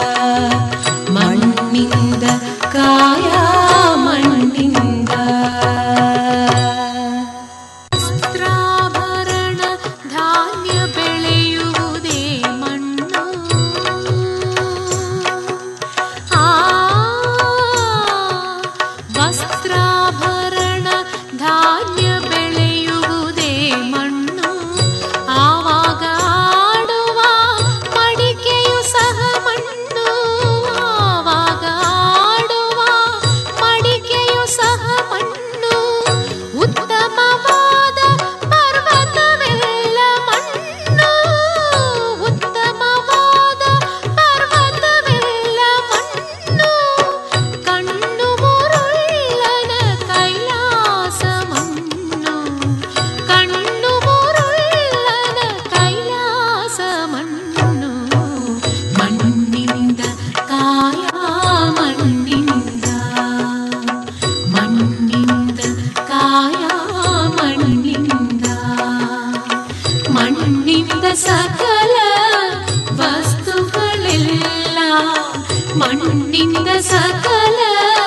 Speaker 19: ಮಣ್ಣಿಂದ ಕಾಯ ಮಣ್ಣಿಂದ ವಸ್ತ್ರಾಭರಣ ಧಾನ್ಯ ಬೆಳೆಯುವುದೇ ಮಣ್ಣು ಆ ವಸ್ತ್ರಾಭರಣ ಧಾನ್ಯ ಬೆಳೆಯುವುದೇ ಮಣ್ಣು ಆವಾಗ ಆಡುವ ಮಡಿಕೆಯು ಸಹ ಮಣ್ಣು ಆವಾಗ ಆಡುವ ಮಡಿಕೆಯು ಸಹ ಮಣ್ಣು ಉತ್ತಮವಾದ ಪರ್ವತವೆಲ್ಲ ಮಣ್ಣು ಉತ್ತಮವಾದ ಪರ್ವತವೆಲ್ಲ ಮಣ್ಣು ಕಣ್ಣು ಮುರುಳ್ಳನ ಕೈಲಾಸ ಮಣ್ಣು ಕಣ್ಣು ಮುರುಳ್ಳನ ಕೈಲಾಸ ಮಣ್ಣು ಮಣ್ಣಿಂದ ಕಾಯ ಮಣ್ಣಿಂದ ಮಣ್ಣಿಂದ ಕಾಯ ಮಣ್ಣಿಂದ ಮಣ್ಣಿಂದ ಸಕಲ ವಸ್ತುಗಳೆಲ್ಲ ಮಣ್ಣಿಂದ ಸಕಲ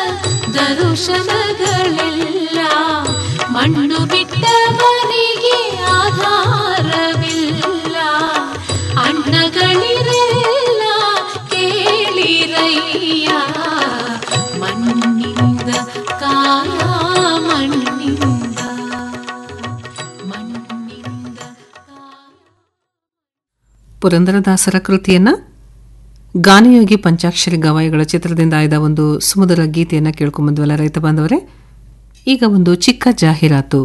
Speaker 19: ದರುಶನಗಳೆಲ್ಲ ಮಣ್ಣು ಬಿಟ್ಟವನಿಗೆ ಆಧಾರವಿಲ್ಲ ಅಣ್ಣಗಳಿರೆಲ್ಲ ಕೇಳಿರಯ್ಯ ಮಣ್ಣಿಂದ ಕಾಯ ಮಣ್ಣಿಂದ
Speaker 7: ಪುರಂದರದಾಸರ ಕೃತಿಯನ್ನ ಗಾನಯೋಗಿ ಪಂಚಾಕ್ಷರಿ ಗವಾಯಿಗಳ ಚಿತ್ರದಿಂದ ಆಯ್ದ ಒಂದು ಸುಮಧುರ ಗೀತೆಯನ್ನ ಕೇಳ್ಕೊಂಬಂದ್ವಲ್ಲ ರೈತ ಬಾಂಧವರೇ ಈಗ ಒಂದು ಚಿಕ್ಕ ಜಾಹೀರಾತು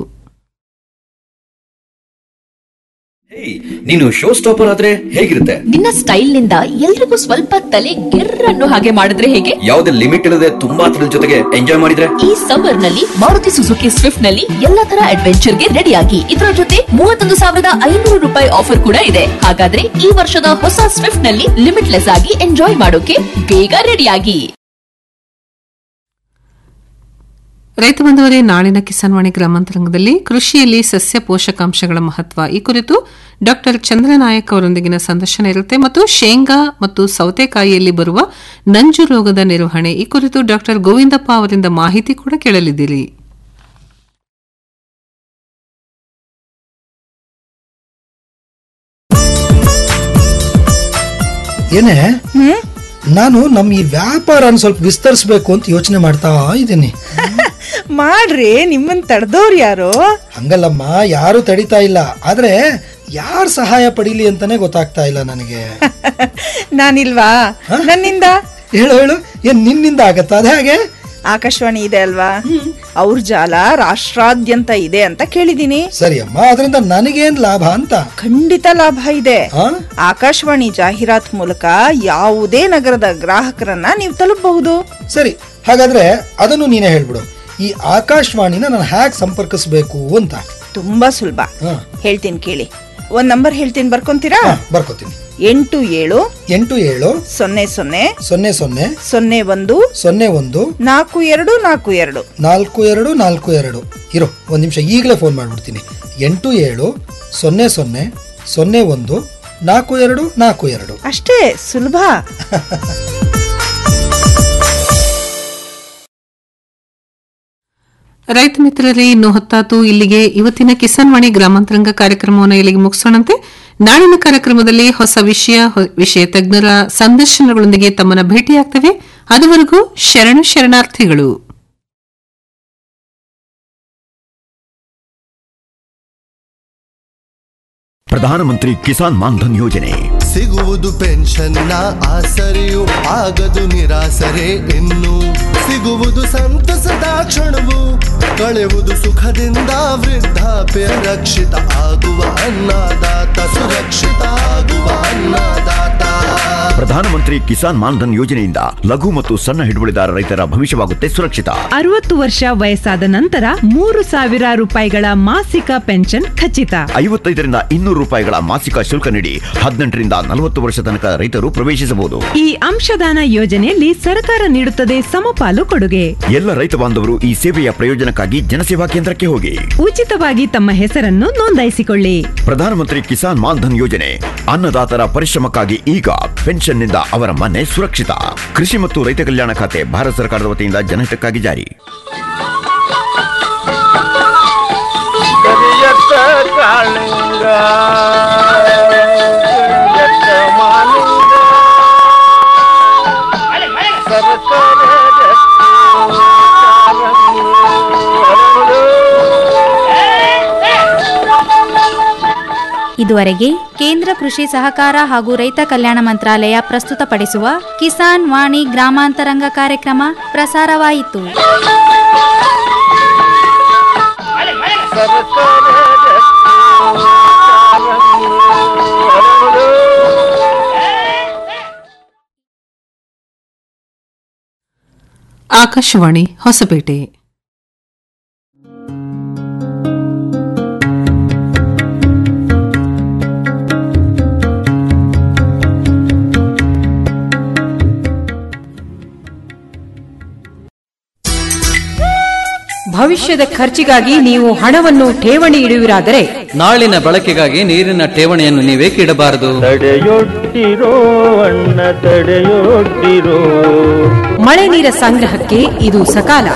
Speaker 20: ನೀನು ಶೋ ಸ್ಟಾಪರ್ ಆದ್ರೆ ಹೇಗಿರುತ್ತೆ
Speaker 21: ನಿನ್ನ ಸ್ಟೈಲ್ ನಿಂದ ಎಲ್ರಿಗೂ ಸ್ವಲ್ಪ ತಲೆ ಗೆರ್ರನ್ನು ಹಾಗೆ ಮಾಡಿದ್ರೆ ಹೇಗೆ
Speaker 20: ಯಾವುದೇ ಲಿಮಿಟ್ ಇಲ್ಲದೆ ತುಂಬಾ ಥ್ರಿಲ್ ಜೊತೆಗೆ ಎಂಜಾಯ್ ಮಾಡಿದ್ರೆ
Speaker 21: ಈ ಸಮ್ಮರ್ ನಲ್ಲಿ ಮಾರುತಿ ಸುಜುಕಿ ಸ್ವಿಫ್ಟ್ ನಲ್ಲಿ ಎಲ್ಲಾ ತರ ಅಡ್ವೆಂಚರ್ ಗೆ ರೆಡಿ ಆಗಿ ಇದರ ಜೊತೆ ಮೂವತ್ತೊಂದು ಸಾವಿರದ ಐನೂರು ರೂಪಾಯಿ ಆಫರ್ ಕೂಡ ಇದೆ ಹಾಗಾದ್ರೆ ಈ ವರ್ಷದ ಹೊಸ ಸ್ವಿಫ್ಟ್ ನಲ್ಲಿ ಲಿಮಿಟ್ಲೆಸ್ ಆಗಿ ಎಂಜಾಯ್ ಮಾಡೋಕೆ ಬೇಗ ರೆಡಿ ಆಗಿ
Speaker 7: ರೈತ ಬಂಧುವರೇ ನಾಳಿನ ಕಿಸಾನ್ವಾಣಿ ಗ್ರಾಮಾಂತರಂಗದಲ್ಲಿ ಕೃಷಿಯಲ್ಲಿ ಸಸ್ಯ ಪೋಷಕಾಂಶಗಳ ಮಹತ್ವ ಈ ಕುರಿತು ಡಾಕ್ಟರ್ ಚಂದ್ರನಾಯಕ್ ಅವರೊಂದಿಗಿನ ಸಂದರ್ಶನ ಇರುತ್ತೆ ಮತ್ತು ಶೇಂಗಾ ಮತ್ತು ಸೌತೆಕಾಯಿಯಲ್ಲಿ ಬರುವ ನಂಜು ರೋಗದ ನಿರ್ವಹಣೆ ಈ ಕುರಿತು ಡಾಕ್ಟರ್ ಗೋವಿಂದಪ್ಪ ಅವರಿಂದ ಮಾಹಿತಿ ಕೂಡ ಕೇಳಲಿದ್ದೀರಿ
Speaker 22: ಏನೇ ನಾನು ನಮ್ಮ ಈ ವ್ಯಾಪಾರನ ಸ್ವಲ್ಪ ವಿಸ್ತರಿಸ್ಬೇಕು ಅಂತ ಯೋಚನೆ ಮಾಡ್ತಾ ಇದ್ದೀನಿ
Speaker 23: ಮಾಡ್ರಿ ನಿಮ್ಮನ್ ತಡೆದವ್ರು ಯಾರು
Speaker 22: ಹಂಗಲ್ಲಮ್ಮ ಯಾರು ತಡಿತಾ ಇಲ್ಲ ಆದ್ರೆ ಯಾರ್ ಸಹಾಯ ಪಡೀಲಿ ಅಂತಾನೆ ಗೊತ್ತಾಗ್ತಾ ಇಲ್ಲ ನನಗೆ
Speaker 23: ನಾನಿಲ್ವಾ ನನ್ನಿಂದ
Speaker 22: ಹೇಳು ಹೇಳು ಏನ್ ನಿನ್ನಿಂದ ಆಗತ್ತಾ ಅದ ಹಾಗೆ
Speaker 23: ಆಕಾಶವಾಣಿ ಇದೆ ಅಲ್ವಾ ಅವ್ರ ಜಾಲ ರಾಷ್ಟ್ರಾದ್ಯಂತ ಇದೆ ಅಂತ ಕೇಳಿದೀನಿ
Speaker 22: ಸರಿ ಅಮ್ಮ ಅದರಿಂದ ನನಗೇನ್ ಲಾಭ ಅಂತ
Speaker 23: ಖಂಡಿತ ಲಾಭ ಇದೆ ಆಕಾಶವಾಣಿ ಜಾಹೀರಾತ್ ಮೂಲಕ ಯಾವುದೇ ನಗರದ ಗ್ರಾಹಕರನ್ನ ನೀವು ತಲುಪಬಹುದು
Speaker 22: ಸರಿ ಹಾಗಾದ್ರೆ ಅದನ್ನು ನೀನೇ ಹೇಳ್ಬಿಡು ಈ ಆಕಾಶವಾಣಿನ ನಾನು ಹ್ಯಾಕ್ ಸಂಪರ್ಕಿಸಬೇಕು ಅಂತ
Speaker 23: ತುಂಬಾ ಸುಲಭ ಹೇಳ್ತೀನಿ ಕೇಳಿ ಒಂದ್ ನಂಬರ್ ಹೇಳ್ತೀನಿ ಬರ್ಕೊಂತೀರಾ
Speaker 22: ಬರ್ಕೋತೀನಿ
Speaker 23: ಎಂಟು ಏಳು
Speaker 22: ಎಂಟು ಏಳು
Speaker 23: ಸೊನ್ನೆ ಸೊನ್ನೆ
Speaker 22: ಸೊನ್ನೆ ಸೊನ್ನೆ
Speaker 23: ಸೊನ್ನೆ ಒಂದು
Speaker 22: ಸೊನ್ನೆ ಒಂದು
Speaker 23: ನಾಲ್ಕು ಎರಡು ನಾಲ್ಕು ಎರಡು
Speaker 22: ನಾಲ್ಕು ಎರಡು ನಾಲ್ಕು ಎರಡು ಇರೋ ಒಂದು ನಿಮಿಷ ಈಗಲೇ ಫೋನ್ ಮಾಡ್ಬಿಡ್ತೀನಿ ಎಂಟು ಏಳು ಸೊನ್ನೆ ಸೊನ್ನೆ ಸೊನ್ನೆ ಒಂದು ನಾಲ್ಕು ಎರಡು ನಾಲ್ಕು ಎರಡು
Speaker 23: ಅಷ್ಟೇ ಸುಲಭ
Speaker 7: ರೈತ ಮಿತ್ರರೇ ಇನ್ನು ಹೊತ್ತಾತು ಇಲ್ಲಿಗೆ ಇವತ್ತಿನ ಕಿಸಾನ್ ವಾಣಿ ಗ್ರಾಮಾಂತರಂಗ ಕಾರ್ಯಕ್ರಮವನ್ನು ಇಲ್ಲಿಗೆ ಮುಗಿಸೋಣಂತೆ ನಾಳಿನ ಕಾರ್ಯಕ್ರಮದಲ್ಲಿ ಹೊಸ ವಿಷಯ ಹೊ- ವಿಷಯ ತಜ್ಞರ ಸಂದರ್ಶನಗಳೊಂದಿಗೆ ತಮ್ಮನ್ನ ಭೇಟಿಯಾಗ್ತವೆ ಅದುವರೆಗೂ ಶರಣ ಶರಣಾರ್ಥಿಗಳು
Speaker 8: ಪ್ರಧಾನಮಂತ್ರಿ ಕಿಸಾನ್ ಮಾನ್ಧನ್ ಯೋಜನೆ
Speaker 2: ಸಿಗುವುದು ಪೆನ್ಷನ್ನ ಆಸರೆಯು ಆಗದು ನಿರಾಸರೆ ಇನ್ನು ಸಿಗುವುದು ಸಂತಸದ ಕ್ಷಣವು ಕಳೆವುದು ಸುಖದಿಂದ ವೃದ್ಧಾಪ್ಯ ರಕ್ಷಿತ ಆಗುವ ಅನ್ನದಾತ ಸುರಕ್ಷಿತ ಆಗುವ ಅನ್ನದಾತ
Speaker 8: ಪ್ರಧಾನಮಂತ್ರಿ ಕಿಸಾನ್ ಮಾನ್ಧನ್ ಯೋಜನೆಯಿಂದ ಲಘು ಮತ್ತು ಸಣ್ಣ ಹಿಡುವಳಿದಾರ ರೈತರ ಭವಿಷ್ಯವಾಗುತ್ತೆ ಸುರಕ್ಷಿತ
Speaker 9: ಅರವತ್ತು ವರ್ಷ ವಯಸ್ಸಾದ ನಂತರ ಮೂರು ಸಾವಿರ ರೂಪಾಯಿಗಳ ಮಾಸಿಕ ಪೆನ್ಷನ್ ಖಚಿತ
Speaker 8: ಐವತ್ತೈದರಿಂದ ಇನ್ನೂರು ರೂಪಾಯಿಗಳ ಮಾಸಿಕ ಶುಲ್ಕ ನೀಡಿ ಹದಿನೆಂಟರಿಂದ ನಲವತ್ತು ವರ್ಷ ತನಕ ರೈತರು ಪ್ರವೇಶಿಸಬಹುದು
Speaker 9: ಈ ಅಂಶದಾನ ಯೋಜನೆಯಲ್ಲಿ ಸರ್ಕಾರ ನೀಡುತ್ತದೆ ಸಮಪಾಲು ಕೊಡುಗೆ
Speaker 8: ಎಲ್ಲ ರೈತ ಬಾಂಧವರು ಈ ಸೇವೆಯ ಪ್ರಯೋಜನಕ್ಕಾಗಿ ಜನಸೇವಾ ಕೇಂದ್ರಕ್ಕೆ ಹೋಗಿ
Speaker 9: ಉಚಿತವಾಗಿ ತಮ್ಮ ಹೆಸರನ್ನು ನೋಂದಾಯಿಸಿಕೊಳ್ಳಿ
Speaker 8: ಪ್ರಧಾನಮಂತ್ರಿ ಕಿಸಾನ್ ಮಾನ್ಧನ್ ಯೋಜನೆ ಅನ್ನದಾತರ ಪರಿಶ್ರಮಕ್ಕಾಗಿ ಈಗ ಪೆನ್ಷನ್ನಿಂದ ಅವರ ಮನೆ ಸುರಕ್ಷಿತ ಕೃಷಿ ಮತ್ತು ರೈತ ಕಲ್ಯಾಣ ಖಾತೆ ಭಾರತ ಸರ್ಕಾರದ ವತಿಯಿಂದ ಜನಹಿತಕ್ಕಾಗಿ ಜಾರಿ
Speaker 24: ಕರಿಯತ್ತ ಕಾಳಿಂಗ ಕರಿಯತ್ತ ಮಾಲಿಂಗ ಸರಸರ ಜತ್ತಿ ಕಾರಂಗಿ ಹರಳು.
Speaker 1: ಇದುವರೆಗೆ ಕೇಂದ್ರ ಕೃಷಿ ಸಹಕಾರ ಹಾಗೂ ರೈತ ಕಲ್ಯಾಣ ಮಂತ್ರಾಲಯ ಪ್ರಸ್ತುತಪಡಿಸುವ ಕಿಸಾನ್ ವಾಣಿ ಗ್ರಾಮಾಂತರಂಗ ಕಾರ್ಯಕ್ರಮ ಪ್ರಸಾರವಾಯಿತು
Speaker 24: ಸರಸರ ಜತ್ತಿ ಕಾರಂಗಿ ಹರಳು.
Speaker 7: ಆಕಾಶವಾಣಿ ಹೊಸಪೇಟೆ
Speaker 25: ಭವಿಷ್ಯದ ಖರ್ಚಿಗಾಗಿ ನೀವು ಹಣವನ್ನು ಠೇವಣಿ ಇಡುವಿರಾದರೆ
Speaker 26: ನಾಳಿನ ಬಳಕೆಗಾಗಿ ನೀರಿನ ಠೇವಣಿಯನ್ನು ನೀವೇಕೆ ಇಡಬಾರದು
Speaker 24: ತಡೆಯೊಡ್ಡಿರೋ ಅಣ್ಣ ತಡೆಯೊಡ್ಡಿರೋ
Speaker 25: ಮಳೆ ನೀರ ಸಂಗ್ರಹಕ್ಕೆ ಇದು ಸಕಾಲ